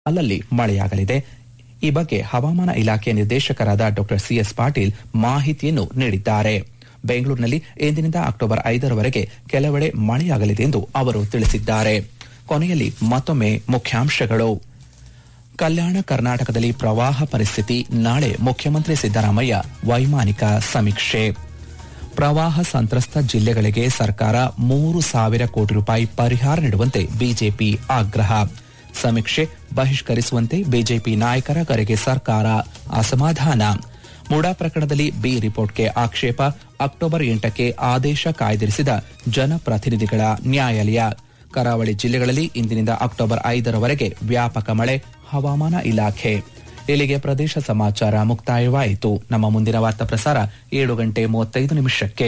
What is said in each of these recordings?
ಅಲ್ಲಲ್ಲಿ ಮಳೆಯಾಗಲಿದೆ ಈ ಬಗ್ಗೆ ಹವಾಮಾನ ಇಲಾಖೆ ನಿರ್ದೇಶಕರಾದ ಡಾ ಸಿಎಸ್ ಪಾಟೀಲ್ ಮಾಹಿತಿಯನ್ನು ನೀಡಿದ್ದಾರೆ ಬೆಂಗಳೂರಿನಲ್ಲಿ ಇಂದಿನಿಂದ ಅಕ್ಟೋಬರ್ ಐದರವರೆಗೆ ಕೆಲವೆಡೆ ಮಳೆಯಾಗಲಿದೆ ಎಂದು ಅವರು ತಿಳಿಸಿದ್ದಾರೆ ಕೊನೆಯಲ್ಲಿ ಮತ್ತೊಮ್ಮೆ ಮುಖ್ಯಾಂಶಗಳು ಕಲ್ಯಾಣ ಕರ್ನಾಟಕದಲ್ಲಿ ಪ್ರವಾಹ ಪರಿಸ್ಥಿತಿ ನಾಳೆ ಮುಖ್ಯಮಂತ್ರಿ ಸಿದ್ದರಾಮಯ್ಯ ವೈಮಾನಿಕ ಸಮೀಕ್ಷೆ ಪ್ರವಾಹ ಸಂತ್ರಸ್ತ ಜಿಲ್ಲೆಗಳಿಗೆ ಸರ್ಕಾರ ಮೂರು ಸಾವಿರ ಕೋಟಿ ರೂಪಾಯಿ ಪರಿಹಾರ ನೀಡುವಂತೆ ಬಿಜೆಪಿ ಆಗ್ರಹ ಸಮೀಕ್ಷೆ ಬಹಿಷ್ಕರಿಸುವಂತೆ ಬಿಜೆಪಿ ನಾಯಕರ ಕರೆಗೆ ಸರ್ಕಾರ ಅಸಮಾಧಾನ ಮುಡಾ ಪ್ರಕರಣದಲ್ಲಿ ಬಿ ರಿಪೋರ್ಟ್ಗೆ ಆಕ್ಷೇಪ ಅಕ್ಟೋಬರ್ ಎಂಟಕ್ಕೆ ಆದೇಶ ಕಾಯ್ದಿರಿಸಿದ ಜನಪ್ರತಿನಿಧಿಗಳ ನ್ಯಾಯಾಲಯ ಕರಾವಳಿ ಜಿಲ್ಲೆಗಳಲ್ಲಿ ಇಂದಿನಿಂದ ಅಕ್ಟೋಬರ್ ಐದರವರೆಗೆ ವ್ಯಾಪಕ ಮಳೆ ಹವಾಮಾನ ಇಲಾಖೆ ಇಲ್ಲಿಗೆ ಪ್ರದೇಶ ಸಮಾಚಾರ ಮುಕ್ತಾಯವಾಯಿತು ನಮ್ಮ ಮುಂದಿನ ವಾರ್ತಾ ಪ್ರಸಾರ ಏಳು ಗಂಟೆ ಮೂವತ್ತೈದು ನಿಮಿಷಕ್ಕೆ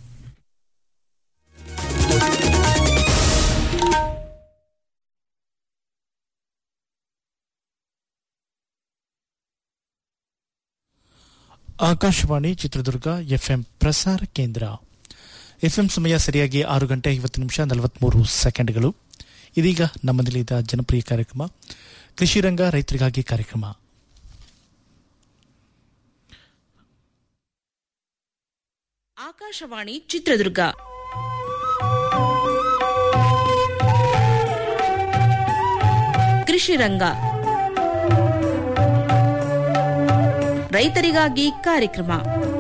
ಆಕಾಶವಾಣಿ ಚಿತ್ರದುರ್ಗ ಎಫ್ಎಂ ಪ್ರಸಾರ ಕೇಂದ್ರ ಎಫ್ಎಂ ಸಮಯ ಸರಿಯಾಗಿ ಆರು ಗಂಟೆ ಐವತ್ತು ನಿಮಿಷ ನಲವತ್ಮೂರು ಸೆಕೆಂಡ್ಗಳು ಇದೀಗ ನಮ್ಮ ನಿಲಯದ ಜನಪ್ರಿಯ ಕಾರ್ಯಕ್ರಮ ಕೃಷಿ ರಂಗ ರೈತರಿಗಾಗಿ ಕಾರ್ಯಕ್ರಮ ಆಕಾಶವಾಣಿ ಚಿತ್ರದುರ್ಗ ಕೃಷಿ ರಂಗ ರೈತರಿಗಾಗಿ ಕಾರ್ಯಕ್ರಮ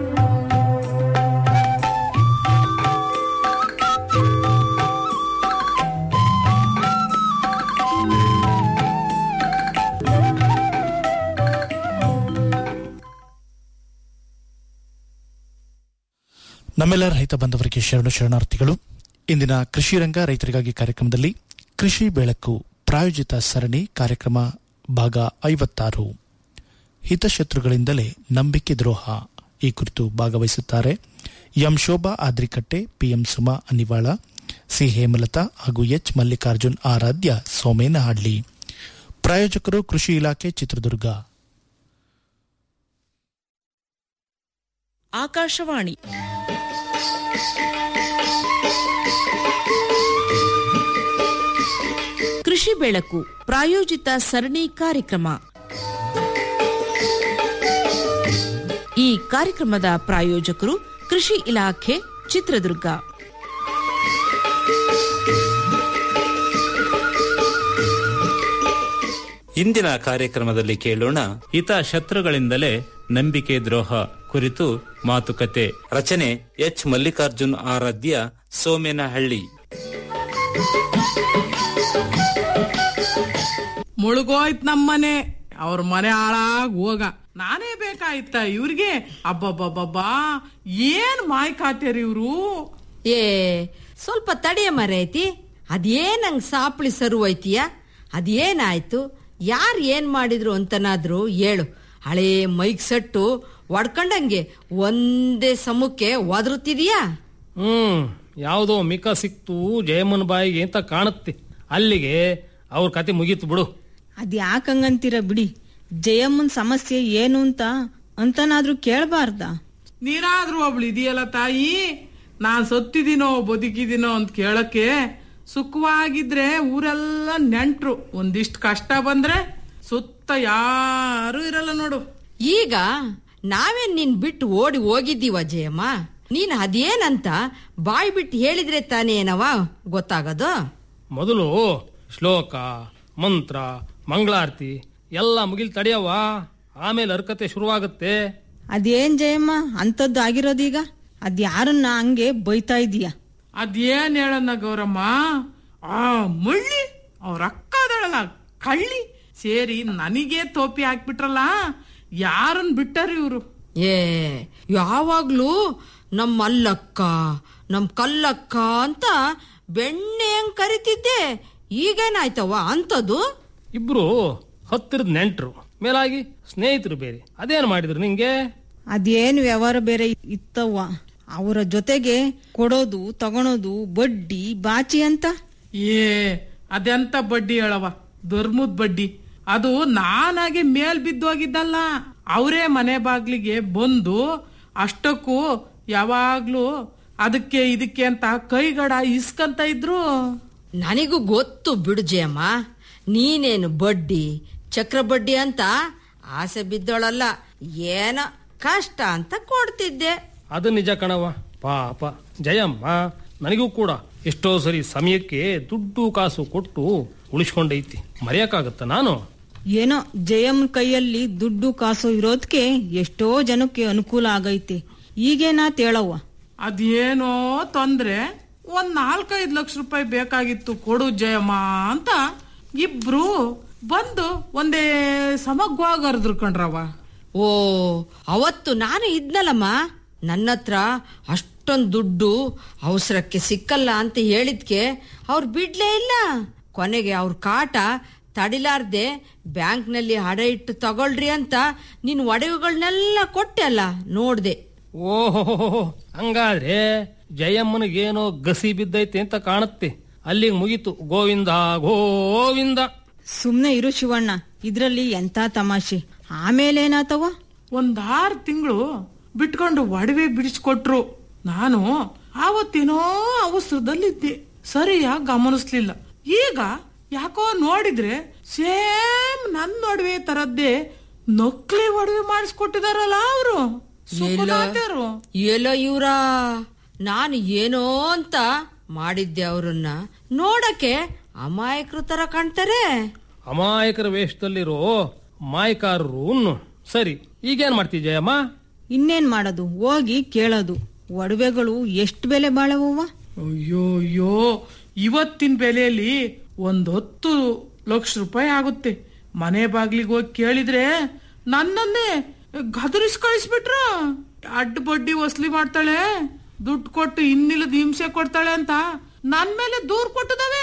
ನಮ್ಮೆಲ್ಲ ರೈತ ಬಂಧವರಿಗೆ ಶರಣು ಶರಣಾರ್ಥಿಗಳು ಇಂದಿನ ಕೃಷಿ ರಂಗ ರೈತರಿಗಾಗಿ ಕಾರ್ಯಕ್ರಮದಲ್ಲಿ ಕೃಷಿ ಬೆಳಕು ಪ್ರಾಯೋಜಿತ ಸರಣಿ ಕಾರ್ಯಕ್ರಮ ಭಾಗ ಐವತ್ತಾರು ಹಿತಶತ್ರುಗಳಿಂದಲೇ ನಂಬಿಕೆ ದ್ರೋಹ ಈ ಕುರಿತು ಭಾಗವಹಿಸುತ್ತಾರೆ M Shobha Adrikatte PM Suma Aniwala C Hemalatha ಹಾಗೂ ಎಚ್ ಮಲ್ಲಿಕಾರ್ಜುನ್ ಆರಾಧ್ಯ ಸೋಮೇನಹಳ್ಳಿ ಪ್ರಾಯೋಜಕರು ಕೃಷಿ ಇಲಾಖೆ ಚಿತ್ರದುರ್ಗ ಆಕಾಶವಾಣಿ ಕೃಷಿ ಬೆಳಕು ಪ್ರಾಯೋಜಿತ ಸರಣಿ ಕಾರ್ಯಕ್ರಮ ಈ ಕಾರ್ಯಕ್ರಮದ ಪ್ರಾಯೋಜಕರು ಕೃಷಿ ಇಲಾಖೆ ಚಿತ್ರದುರ್ಗ ಇಂದಿನ ಕಾರ್ಯಕ್ರಮದಲ್ಲಿ ಕೇಳೋಣ ಹಿತ ಶತ್ರುಗಳಿಂದಲೇ ನಂಬಿಕೆ ದ್ರೋಹ ಕುರಿತು ಮಾತುಕತೆ ರಚನೆ ಎಚ್ ಮಲ್ಲಿಕಾರ್ಜುನ್ ಆರಾಧ್ಯ ಸೋಮೇನಹಳ್ಳಿ ಮುಳುಗೋಯ್ತ್ ನಮ್ಮನೆ ಅವ್ರ ಮನೆ ಹಾಳಾಗ್ ಹೋಗ ನಾನೇ ಬೇಕಾಯ್ತ ಇವ್ರಿಗೆ ಅಬ್ಬಬ್ಬಬ್ಬಬ್ಬಾ ಏನ್ ಮಾಯ್ ಕಾತ್ಯಾರ ಇವ್ರು ಏ ಸ್ವಲ್ಪ ತಡೆಯ ಮರೈತಿ ಅದೇನಂಗ್ ಸಾಪ್ಳಿ ಸರುವೈತಿಯ ಅದೇನಾಯ್ತು ಯಾರು ಏನ್ ಮಾಡಿದ್ರು ಅಂತನಾದ್ರು ಹೇಳು ಹಳೇ ಮೈಕ್ ಸಟ್ಟು ಒಡ್ಕೊಂಡಂಗೆ ಒಂದೇ ಸಮಕ್ಕೆ ಒದರುತ್ತಿದೀಯಾ ಹ್ಮ್ ಯಾವುದೋ ಮಿಕ ಸಿಕ್ತು ಜಯಮ್ಮನ ಬಾಯಿಗೆ ಅಂತ ಕಾಣುತ್ತೆ ಅಲ್ಲಿಗೆ ಅವ್ರ ಕತೆ ಮುಗೀತು ಬಿಡು ಅದ್ ಯಾಕಂಗಂತೀರ ಬಿಡಿ ಜಯಮ್ಮನ್ ಸಮಸ್ಯೆ ಏನು ಅಂತ ಅಂತನಾದ್ರೂ ಕೇಳಬಾರ್ದ ನೀರಾದ್ರೂ ಒಬ್ಳು ಇದೆಯಲ್ಲ ತಾಯಿ ನಾನ್ ಸತ್ತಿದೀನೋ ಬದುಕಿದೀನೋ ಅಂತ ಕೇಳಕ್ಕೆ ಸುಖವಾಗಿದ್ರೆ ಊರೆಲ್ಲ ನೆಂಟ್ರು ಒಂದಿಷ್ಟು ಕಷ್ಟ ಬಂದ್ರೆ ಸುತ್ತ ಯಾರು ಇರಲ್ಲ ನೋಡು ಈಗ ನಾವೇನ್ ನಿನ್ ಬಿಟ್ಟು ಓಡಿ ಹೋಗಿದ್ದೀವ ಜಯಮ್ಮ ನೀನ್ ಅದೇನಂತ ಬಾಯ್ ಬಿಟ್ಟು ಹೇಳಿದ್ರೆ ತಾನೇ ಏನವ ಗೊತ್ತಾಗೋದು ಮೊದಲು ಶ್ಲೋಕ ಮಂತ್ರ ಮಂಗಳಾರತಿ ಎಲ್ಲ ಮುಗಿಲ್ ತಡೆಯವ ಆಮೇಲೆ ಹರ್ಕತೆ ಶುರುವಾಗುತ್ತೆ ಅದೇನ್ ಜಯಮ್ಮ ಅಂತದ್ದು ಆಗಿರೋದೀಗ ಅದ್ ಯಾರನ್ನ ಹಂಗೆ ಬೈತಾ ಇದೀಯ ಅದೇನ್ ಹೇಳನ್ನ ಗೌರಮ್ಮ ಆ ಮುಳ್ಳಿ ಅವ್ರ ಅಕ್ಕ ಅದಳಲ್ಲ ಕಳ್ಳಿ ಸೇರಿ ನನಗೆ ತೋಪಿ ಹಾಕ್ಬಿಟ್ರಲ್ಲ ಯಾರನ್ ಬಿಟ್ಟರು ಇವ್ರು ಏ ಯಾವಾಗ್ಲೂ ನಮ್ಮ ಅಲ್ಲಕ್ಕ ನಮ್ ಕಲ್ಲಕ್ಕ ಅಂತ ಬೆಣ್ಣೆ ಹೆಂಗ್ ಕರಿತಿದ್ದೆ ಈಗೇನಾಯ್ತವ ಅಂತದು ಇಬ್ರು ಹತ್ತಿರದ ನೆಂಟ್ರು ಮೇಲಾಗಿ ಸ್ನೇಹಿತರು ಬೇರೆ ಅದೇನ್ ಮಾಡಿದ್ರು ನಿಂಗೆ ಅದೇನ್ ವ್ಯವಹಾರ ಬೇರೆ ಇತ್ತವ್ವ ಅವರ ಜೊತೆಗೆ ಕೊಡೋದು ತಗೊಳೋದು ಬಡ್ಡಿ ಬಾಚಿ ಅಂತ ಏ ಅದೆಂತ ಬಡ್ಡಿ ಹೇಳವ ಧರ್ಮದ ಬಡ್ಡಿ ಅದು ನಾನಾಗೆ ಮೇಲ್ ಬಿದ್ದೋಗಿದ್ದಲ್ಲ ಅವರೇ ಮನೆ ಬಾಗ್ಲಿಗೆ ಬಂದು ಅಷ್ಟಕ್ಕೂ ಯಾವಾಗ್ಲೂ ಅದಕ್ಕೆ ಇದಕ್ಕೆ ಅಂತ ಕೈಗಡ ಇಸ್ಕಂತ ಇದ್ರು ನನಗೂ ಗೊತ್ತು ಬಿಡು ಜಯಮ್ಮ ನೀನೇನು ಬಡ್ಡಿ ಚಕ್ರ ಬಡ್ಡಿ ಅಂತ ಆಸೆ ಬಿದ್ದೋಳಲ್ಲ ಏನೋ ಕಷ್ಟ ಅಂತ ಕೊಡ್ತಿದ್ದೆ ಅದು ನಿಜ ಕಣವ ಪಾಪ ಜಯಮ್ಮ ನನಗೂ ಕೂಡ ಎಷ್ಟೋ ಸರಿ ಸಮಯಕ್ಕೆ ದುಡ್ಡು ಕಾಸು ಕೊಟ್ಟು ಉಳಿಸ್ಕೊಂಡೈತಿ ಮರೆಯಕ್ಕಾಗತ್ತ ನಾನು ಏನೋ ಜಯಮ್ಮನ ಕೈಯಲ್ಲಿ ದುಡ್ಡು ಕಾಸು ಇರೋದ್ಕೆ ಎಷ್ಟೋ ಜನಕ್ಕೆ ಅನುಕೂಲ ಆಗೈತೆ ಈಗೇನಾತ್ ಹೇಳವ್ವ ಅದೇನೋ ತೊಂದ್ರೆ ಒಂದ್ ನಾಲ್ಕೈದು ಲಕ್ಷ ರೂಪಾಯಿ ಬೇಕಾಗಿತ್ತು ಕೊಡು ಜಯಮ್ಮ ಅಂತ ಇಬ್ರು ಬಂದು ಒಂದೇ ಸಮಗ್ವಾಗರ್ದ್ರು ಕಣ್ರವ ಓ ಅವತ್ತು ನಾನು ಇದ್ನಲ್ಲಮ್ಮ ನನ್ನ ಹತ್ರ ಅಷ್ಟೊಂದು ದುಡ್ಡು ಅವಸರಕ್ಕೆ ಸಿಕ್ಕಲ್ಲ ಅಂತ ಹೇಳಿದ್ಕೆ ಅವ್ರು ಬಿಡ್ಲೇ ಇಲ್ಲ ಕೊನೆಗೆ ಅವ್ರ ಕಾಟ ತಡಿಲಾರ್ದೆ ಬ್ಯಾಂಕ್ನಲ್ಲಿ ಹಡ ಇಟ್ಟು ತಗೊಳ್ರಿ ಅಂತ ನಿನ್ ಒಡವೆಗಳನ್ನೆಲ್ಲ ಕೊಟ್ಟೆ ಅಲ್ಲ ನೋಡ್ದೆ ಓಹೋ ಹಂಗಾದ್ರೆ ಜಯಮ್ಮನಿಗೇನೋ ಗಸಿ ಬಿದ್ದೈತೆ ಅಂತ ಕಾಣುತ್ತೆ ಅಲ್ಲಿಗೆ ಮುಗೀತು ಗೋವಿಂದ ಗೋವಿಂದ ಸುಮ್ನೆ ಇರು ಶಿವಣ್ಣ ಇದ್ರಲ್ಲಿ ಎಂತ ತಮಾಷೆ ಆಮೇಲೆ ಏನಾತವ ಒಂದ್ ಆರು ತಿಂಗಳು ಬಿಟ್ಕೊಂಡು ಒಡವೆ ಬಿಡಿಸ್ಕೊಟ್ರು ನಾನು ಆವತ್ತೇನೋ ಅವಸರದಲ್ಲಿದ್ದೆ ಸರಿಯಾಗಿ ಗಮನಿಸ್ಲಿಲ್ಲ ಈಗ ಯಾಕೋ ನೋಡಿದ್ರೆ ಸೇಮ್ ನನ್ ಒಡವೆ ತರದ್ದೇ ನಕ್ಲಿ ಒಡವೆ ಮಾಡಿಸ್ಕೊಟ್ಟಿದಾರಲ್ಲ ಅವರು ಸುಖದಾತರು ಎಲ್ಲೋ ಇವ್ರ ನಾನು ಏನೋ ಅಂತ ಮಾಡಿದ್ದೆ ಅವ್ರನ್ನ ನೋಡಕ್ಕೆ ಅಮಾಯಕರು ತರ ಕಾಣ್ತಾರೆ ಅಮಾಯಕರ ವೇಷದಲ್ಲಿರೋ ಮಾಯಕಾರರು ಉನ್ನು. ಸರಿ ಈಗೇನ್ ಮಾಡ್ತೀಯ ಜಯಮ್ಮ ಇನ್ನೇನ್ ಮಾಡೋದು ಹೋಗಿ ಕೇಳೋದು ಒಡವೆಗಳು ಎಷ್ಟು ಬೆಲೆ ಬಾಳವವ್ವ ಅಯ್ಯೋ ಅಯ್ಯೋ ಇವತ್ತಿನ ಬೆಲೆಯಲ್ಲಿ ಒಂದ್ ಹತ್ತು ಲಕ್ಷ ರೂಪಾಯಿ ಆಗುತ್ತೆ ಮನೆ ಬಾಗ್ಲಿಗೆ ಹೋಗಿ ಕೇಳಿದ್ರೆ ನನ್ನನ್ನೇ ಗದರಿಸ್ ಕಳಿಸ್ಬಿಟ್ರ ಅಡ್ಡ ಬಡ್ಡಿ ವಸೂಲಿ ಮಾಡ್ತಾಳೆ ದುಡ್ಡು ಕೊಟ್ಟು ಇನ್ನಿಲ್ಲದ ಹಿಂಸೆ ಕೊಡ್ತಾಳೆ ಅಂತ ನನ್ ಮೇಲೆ ದೂರ್ ಕೊಟ್ಟದವೆ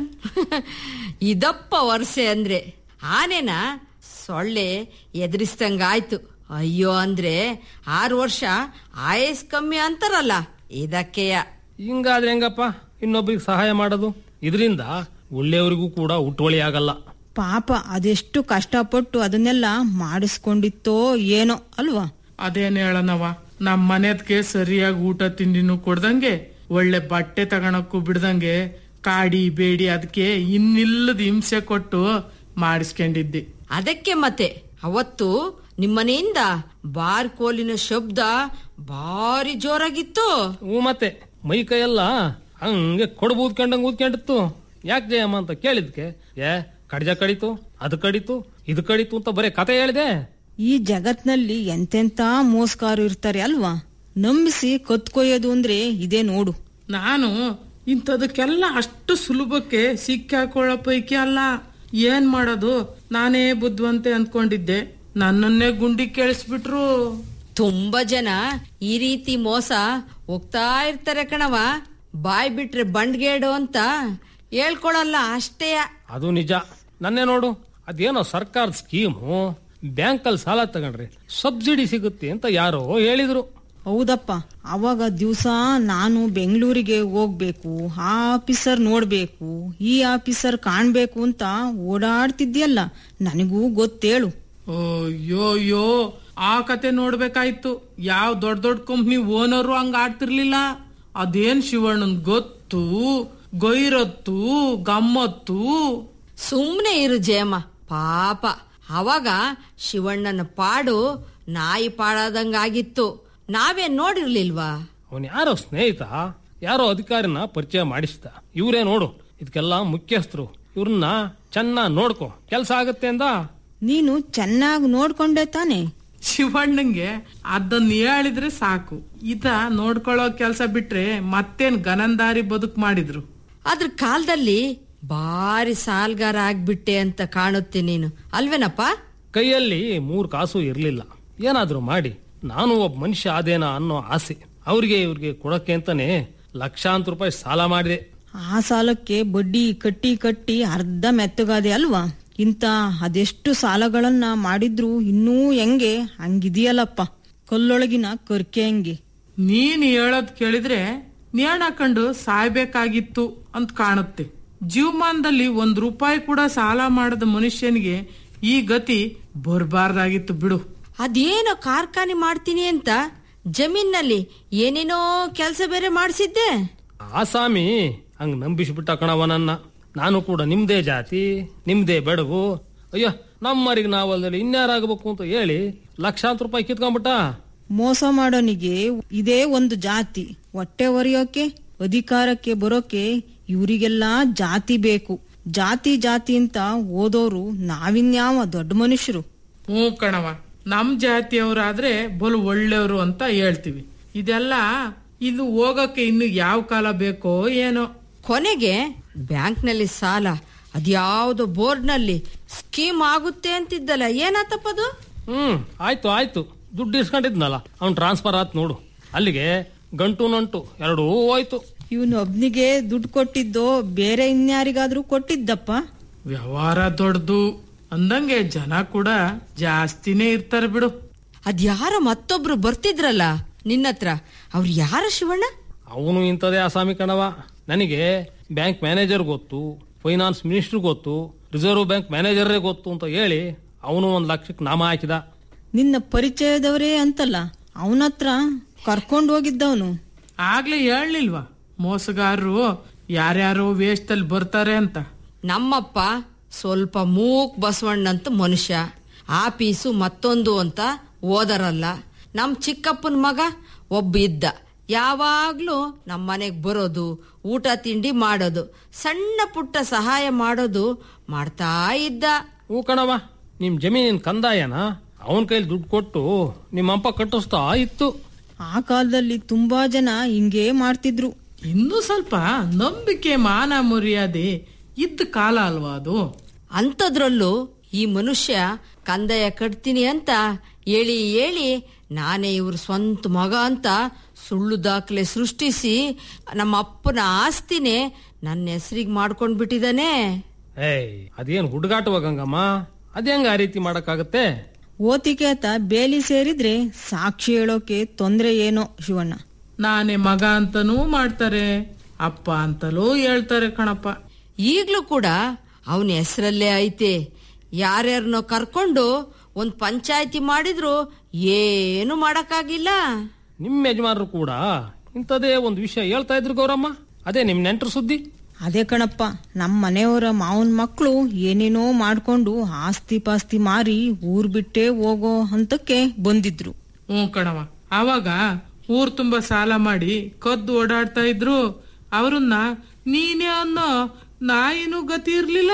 ಇದಪ್ಪ ವರ್ಷೆ ಅಂದ್ರೆ ಆನೆನ ಸೊಳ್ಳೆ ಎದುರಿಸ್ದಂಗಾಯ್ತು ಅಯ್ಯೋ ಅಂದ್ರೆ ಆರು ವರ್ಷ ಆಯಸ್ ಕಮ್ಮಿ ಅಂತಾರಲ್ಲ ಇದಕ್ಕೆಯ ಹಿಂಗಾದ್ರೆ ಹೆಂಗಪ್ಪ ಇನ್ನೊಬ್ರಿಗೆ ಸಹಾಯ ಮಾಡೋದು ಇದರಿಂದ ಒಳ್ಳೆಯವರಿಗೂ ಕೂಡ ಉಟ್ವಳಿ ಆಗಲ್ಲ ಪಾಪ ಅದೆಷ್ಟು ಕಷ್ಟಪಟ್ಟು ಅದನ್ನೆಲ್ಲ ಮಾಡಿಸ್ಕೊಂಡಿತ್ತೋ ಏನೋ ಅಲ್ವಾ ಅದೇನ್ ಹೇಳನವ ನಮ್ ಮನೆದ್ಕೆ ಸರಿಯಾಗಿ ಊಟ ತಿಂಡಿನೂ ಕೊಡ್ದಂಗೆ ಒಳ್ಳೆ ಬಟ್ಟೆ ತಗೊಳಕ್ಕೂ ಬಿಡ್ದಂಗೆ ಕಾಡಿ ಬೇಡಿ ಅದಕ್ಕೆ ಇನ್ನಿಲ್ಲದ ಹಿಂಸೆ ಕೊಟ್ಟು ಮಾಡಿಸ್ಕೊಂಡಿದ್ದೆ ಅದಕ್ಕೆ ಮತ್ತೆ ಅವತ್ತು ನಿಮ್ಮನೆಯಿಂದ ಬಾರ್ ಕೋಲಿನ ಶಬ್ದ ಭಾರಿ ಜೋರಾಗಿತ್ತು ಹ್ಞೂ ಮತ್ತೆ ಮೈ ಕೈಯೆಲ್ಲ ಹಂಗೆ ಕೊಡಬು ಊದ್ಕೊಂಡಂಗೆ ಊದ್ಕೊಂಡಿತ್ತು ಯಾಕೆ ಜಯಮ್ಮ ಅಂತ ಕೇಳಿದ್ಕೆ ಏ ಕಡ್ಜ ಕಡಿತು ಅದು ಕಡಿತು ಇದು ಕಡಿತು ಅಂತ ಬರೀ ಕತೆ ಹೇಳಿದೆ ಈ ಜಗತ್ನಲ್ಲಿ ಎಂತೆಂತ ಮೋಸ್ಕಾರು ಇರ್ತಾರೆ ಅಲ್ವಾ ನಂಬಿಸಿ ಕತ್ಕೊಯ್ಯೋದು ಅಂದ್ರೆ ಇದೇ ನೋಡು ನಾನು ಇಂಥದಕ್ಕೆಲ್ಲ ಅಷ್ಟು ಸುಲಭಕ್ಕೆ ಸಿಕ್ಕಾಕೊಳ್ಳೋ ಪೈಕಿ ಅಲ್ಲ ಏನ್ ಮಾಡೋದು ನಾನೇ ಬುದ್ಧಿವಂತೆ ಅಂದ್ಕೊಂಡಿದ್ದೆ ನನ್ನನ್ನೇ ಗುಂಡಿ ಕೇಳಿಸ್ಬಿಟ್ರು ತುಂಬಾ ಜನ ಈ ರೀತಿ ಮೋಸ ಹೋಗ್ತಾ ಇರ್ತಾರೆ ಕಣವ ಬಾಯ್ ಬಿಟ್ರೆ ಬಂಡ್ಗೇಡು ಅಂತ ಹೇಳ್ಕೊಳಲ್ಲ ಅಷ್ಟೇ ಅದು ನಿಜ ನನ್ನೇ ನೋಡು ಅದೇನೋ ಸರ್ಕಾರದ ಸ್ಕೀಮು ಬ್ಯಾಂಕಲ್ಲಿ ಸಾಲ ತಗೊಂಡ್ರೆ ಸಬ್ಸಿಡಿ ಸಿಗುತ್ತೆ ಅಂತ ಯಾರೋ ಹೇಳಿದ್ರು ಹೌದಪ್ಪ ಅವಾಗ ದಿವಸ ನಾನು ಬೆಂಗಳೂರಿಗೆ ಹೋಗ್ಬೇಕು ಆ ಆಫೀಸರ್ ನೋಡ್ಬೇಕು ಈ ಆಫೀಸರ್ ಕಾಣ್ಬೇಕು ಅಂತ ಓಡಾಡ್ತಿದ್ಯಲ್ಲ ನನಗೂ ಗೊತ್ತೇಳು ಅಯ್ಯೋ ಅಯ್ಯೋ ಆ ಕತೆ ನೋಡ್ಬೇಕಾಯ್ತು ಯಾವ ದೊಡ್ಡ ದೊಡ್ಡ ಕಂಪ್ನಿ ಓನರು ಹಂಗ ಆಡ್ತಿರ್ಲಿಲ್ಲ ಅದೇನ್ ಶಿವಣ್ಣನ್ ಗೊತ್ತು ಗೈರತ್ತು ಗಮ್ಮತ್ತು ಸುಮ್ನೆ ಇರು ಜಯಮ್ಮ ಪಾಪ ಅವಾಗ ಶಿವಣ್ಣನ ಪಾಡು ನಾಯಿ ಪಾಡಾದಂಗಾಗಿತ್ತು ನಾವೇನ್ ನೋಡಿರ್ಲಿಲ್ವಾ ಅವನ್ ಯಾರೋ ಸ್ನೇಹಿತ ಯಾರೋ ಅಧಿಕಾರಿನ ಪರಿಚಯ ಮಾಡಿಸಿದ ಇವರೇ ನೋಡು ಇದಕ್ಕೆಲ್ಲ ಮುಖ್ಯಸ್ಥರು ಇವ್ರನ್ನ ಚೆನ್ನಾಗಿ ನೋಡ್ಕೊ ಕೆಲಸ ಆಗತ್ತೆ ಅಂದ ನೀನು ಚೆನ್ನಾಗಿ ನೋಡ್ಕೊಂಡೆ ತಾನೆ ಶಿವಣ್ಣಂಗೆ ಅದನ್ನ ಹೇಳಿದ್ರೆ ಸಾಕು ಇದ ನೋಡ್ಕೊಳ್ಳೋ ಕೆಲ್ಸ ಬಿಟ್ರೆ ಮತ್ತೇನ್ ಗನಂದಾರಿ ಬದುಕ್ ಮಾಡಿದ್ರು ಅದ್ರ ಕಾಲದಲ್ಲಿ ಭಾರಿ ಸಾಲ್ಗಾರ ಆಗ್ಬಿಟ್ಟೆ ಅಂತ ಕಾಣುತ್ತೆ ನೀನು ಅಲ್ವೇನಪ್ಪ ಕೈಯಲ್ಲಿ ಮೂರು ಕಾಸು ಇರ್ಲಿಲ್ಲ ಏನಾದ್ರೂ ಮಾಡಿ ನಾನು ಒಬ್ಬ ಮನುಷ್ಯ ಆದೇನಾ ಅನ್ನೋ ಆಸೆ ಅವ್ರಿಗೆ ಇವ್ರಿಗೆ ಕೊಡಕ್ಕೆ ಅಂತಾನೆ ಲಕ್ಷಾಂತರ ರೂಪಾಯಿ ಸಾಲ ಮಾಡಿದೆ ಆ ಸಾಲಕ್ಕೆ ಬಡ್ಡಿ ಕಟ್ಟಿ ಕಟ್ಟಿ ಅರ್ಧ ಮೆತ್ತಗಾದೆ ಅಲ್ವಾ ಇಂತ ಅದೆಷ್ಟು ಸಾಲಗಳನ್ನ ಮಾಡಿದ್ರು ಇನ್ನೂ ಹೆಂಗೆ ಹಂಗಿದೆಯಲ್ಲಪ್ಪ ಕಲ್ಲೊಳಗಿನ ಕರ್ಕೆ ಹೆಂಗೆ ನೀನ್ ಹೇಳೋದ್ ಕೇಳಿದ್ರೆ ನೇಣ್ ಹಾಕೊಂಡು ಸಾಯ್ಬೇಕಾಗಿತ್ತು ಅಂತ ಕಾಣುತ್ತೆ ಜೀವಮಾನದಲ್ಲಿ ಒಂದ್ ರೂಪಾಯಿ ಕೂಡ ಸಾಲ ಮಾಡದ ಮನುಷ್ಯನಿಗೆ ಈ ಗತಿ ಬರ್ಬಾರ್ದಾಗಿತ್ತು ಬಿಡು ಅದೇನೋ ಕಾರ್ಖಾನೆ ಮಾಡ್ತೀನಿ ಅಂತ ಜಮೀನಲ್ಲಿ ಏನೇನೋ ಕೆಲಸ ಬೇರೆ ಮಾಡಿಸಿದ್ದೆ ಆಸಾಮಿ ಹಂಗ್ ನಂಬಿಸ್ಬಿಟ್ಟ ಕಣವ ನನ್ನ ನಾನು ಕೂಡ ನಿಮ್ದೇ ಜಾತಿ ನಿಮ್ದೇ ಬೆಡಗು ಅಯ್ಯೋ ನಮ್ಮರಿಗೆ ನಾವಲ್ದಲ್ಲಿ ಇನ್ಯಾರಾಗಬೇಕು ಅಂತ ಹೇಳಿ ಲಕ್ಷಾಂತರ ರೂಪಾಯಿ ಕಿತ್ಕೊಂಡ್ಬಿಟ್ಟ ಮೋಸ ಮಾಡೋನಿಗೆ ಇದೇ ಒಂದು ಜಾತಿ ಹೊಟ್ಟೆ ಒರೆಯೋಕೆ ಅಧಿಕಾರಕ್ಕೆ ಬರೋಕೆ ಇವರಿಗೆಲ್ಲ ಜಾತಿ ಬೇಕು ಜಾತಿ ಜಾತಿ ಅಂತ ಓದೋರು ನಾವಿನ್ಯಾವ ದೊಡ್ಡ ಮನುಷ್ಯರು ಹ್ಞೂ ಕಣವ ನಮ್ ಜಾತಿಯವರಾದ್ರೆ ಬಲು ಒಳ್ಳೆಯವರು ಅಂತ ಹೇಳ್ತೀವಿ ಇದೆಲ್ಲ ಇದು ಹೋಗಕ್ಕೆ ಇನ್ನು ಯಾವ ಕಾಲ ಬೇಕೋ ಏನೋ ಕೊನೆಗೆ ಬ್ಯಾಂಕ್ನಲ್ಲಿ ಸಾಲ ಅದ್ಯಾವ್ದೋ ಬೋರ್ಡ್ನಲ್ಲಿ ಸ್ಕೀಮ್ ಆಗುತ್ತೆ ಅಂತಿದ್ದಲ್ಲ ಏನಾತಪ್ಪದು ಹ್ಮ್ ಆಯ್ತು ಆಯ್ತು ದುಡ್ಡು ಇಸ್ಕೊಂಡಿದ್ನಲ್ಲ ಅವ್ನ್ ಟ್ರಾನ್ಸ್ಫರ್ ಆತ್ ನೋಡು ಅಲ್ಲಿಗೆ ಗಂಟು ನಂಟು ಎರಡೂ ಹೋಯ್ತು ಇವನು ಒಬ್ನಿಗೆ ದುಡ್ಡು ಕೊಟ್ಟಿದ್ದೋ ಬೇರೆ ಇನ್ಯಾರಿಗಾದ್ರೂ ಕೊಟ್ಟಿದ್ದಪ್ಪ ವ್ಯವಹಾರ ದೊಡ್ಡದು ಅಂದಂಗೆ ಜನ ಕೂಡ ಜಾಸ್ತಿನೇ ಇರ್ತಾರೆ ಬಿಡು ಅದ್ಯಾರ ಮತ್ತೊಬ್ರು ಬರ್ತಿದ್ರಲ್ಲ ನಿನ್ನತ್ರ ಅವ್ರು ಯಾರ ಶಿವಣ್ಣ ಅವನು ಇಂಥದೇ ಆಸಾಮಿ ಕಣವ ನನಗೆ ಬ್ಯಾಂಕ್ ಮ್ಯಾನೇಜರ್ ಗೊತ್ತು ಫೈನಾನ್ಸ್ ಮಿನಿಸ್ಟರ್ ಗೊತ್ತು ರಿಸರ್ವ್ ಬ್ಯಾಂಕ್ ಮ್ಯಾನೇಜರೇ ಗೊತ್ತು ಅಂತ ಹೇಳಿ ಅವನು ಒಂದ್ ಲಕ್ಷಕ್ಕೆ ನಾಮ ಹಾಕಿದ ನಿನ್ನ ಪರಿಚಯದವರೇ ಅಂತಲ್ಲ ಅವನತ್ರ ಕರ್ಕೊಂಡು ಹೋಗಿದ್ದವನು ಆಗ್ಲೇ ಹೇಳಲಿಲ್ವಾ ಮೋಸಗಾರರು ಯಾರ್ಯಾರೋ ವೇಷದಲ್ಲಿ ಬರ್ತಾರೆ ಅಂತ ನಮ್ಮಪ್ಪ ಸ್ವಲ್ಪ ಮೂಕ್ ಬಸವಣ್ಣಂತ ಮನುಷ್ಯ ಆ ಪೀಸು ಮತ್ತೊಂದು ಅಂತ ಓದರಲ್ಲ ನಮ್ ಚಿಕ್ಕಪ್ಪನ ಮಗ ಒಬ್ಬ ಇದ್ದ ಯಾವಾಗ್ಲೂ ನಮ್ಮ ಮನೆಗ್ ಬರೋದು ಊಟ ತಿಂಡಿ ಮಾಡೋದು ಸಣ್ಣ ಪುಟ್ಟ ಸಹಾಯ ಮಾಡೋದು ಮಾಡ್ತಾ ಇದ್ದ ಹೂ ಕಣವ ನಿಮ್ ಜಮೀನಿನ ಕಂದಾಯನ ಅವನ ಕೈಲಿ ದುಡ್ಡು ಕೊಟ್ಟು ನಿಮ್ಮಪ್ಪ ಕಟ್ಟಿಸ್ತಾ ಇತ್ತು ಆ ಕಾಲದಲ್ಲಿ ತುಂಬಾ ಜನ ಹಿಂಗೇ ಮಾಡ್ತಿದ್ರು ಇನ್ನೂ ಸ್ವಲ್ಪ ನಂಬಿಕೆ ಮಾನ ಮರ್ಯಾದೆ ಇದ್ದ ಕಾಲ ಅಲ್ವಾ ಅದು ಅಂಥದ್ರಲ್ಲೂ ಈ ಮನುಷ್ಯ ಕಂದಾಯ ಕಟ್ತೀನಿ ಅಂತ ಹೇಳಿ ಹೇಳಿ ನಾನೇ ಇವ್ರ ಸ್ವಂತ ಮಗ ಅಂತ ಸುಳ್ಳು ದಾಖಲೆ ಸೃಷ್ಟಿಸಿ ನಮ್ಮ ಅಪ್ಪನ ಆಸ್ತಿನೇ ನನ್ನ ಹೆಸರಿಗೆ ಮಾಡ್ಕೊಂಡ್ ಬಿಟ್ಟಿದಾನೆ ಏಯ್ ಅದೇನ್ ಹುಡುಗಾಟವ ಗಂಗಮ್ಮ ಅದೇಂಗ ಆ ರೀತಿ ಮಾಡಕ್ಕಾಗತ್ತೆ ಓತಿಕೇತ ಬೇಲಿ ಸೇರಿದ್ರೆ ಸಾಕ್ಷಿ ಹೇಳೋಕೆ ತೊಂದ್ರೆ ಏನೋ ಶಿವಣ್ಣ ನಾನೇ ಮಗ ಅಂತನೂ ಮಾಡ್ತಾರೆ ಅಪ್ಪ ಅಂತಲೂ ಹೇಳ್ತಾರೆ ಕಣಪ್ಪ ಈಗ್ಲೂ ಕೂಡ ಅವನ ಹೆಸರಲ್ಲೇ ಐತೆ ಯಾರ್ಯಾರನ್ನೋ ಕರ್ಕೊಂಡು ಒಂದ್ ಪಂಚಾಯತಿ ಮಾಡಿದ್ರು ಏನು ಮಾಡಕ್ಕಾಗಿಲ್ಲ ನಿಮ್ ಯಜಮಾನರು ಕೂಡ ಇಂಥದೇ ಒಂದು ವಿಷಯ ಹೇಳ್ತಾ ಇದ್ರು ಗೌರಮ್ಮ ಅದೇ ನಿಮ್ ನೆಂಟರು ಸುದ್ದಿ ಅದೇ ಕಣಪ್ಪ ನಮ್ಮ ಮನೆಯವರ ಮಾವನ್ ಮಕ್ಕಳು ಏನೇನೋ ಮಾಡ್ಕೊಂಡು ಆಸ್ತಿ ಪಾಸ್ತಿ ಮಾರಿ ಊರ್ ಬಿಟ್ಟೇ ಹೋಗೋ ಹಂತಕ್ಕೆ ಬಂದಿದ್ರು ಹ್ಞೂ ಕಣವ ಆವಾಗ ಊರ್ ತುಂಬಾ ಸಾಲ ಮಾಡಿ ಕದ್ದು ಓಡಾಡ್ತಾ ಇದ್ರು ಅವ್ರನ್ನ ನೀನೇ ಅನ್ನೋ ನಾಯಿನೂ ಗತಿ ಇರ್ಲಿಲ್ಲ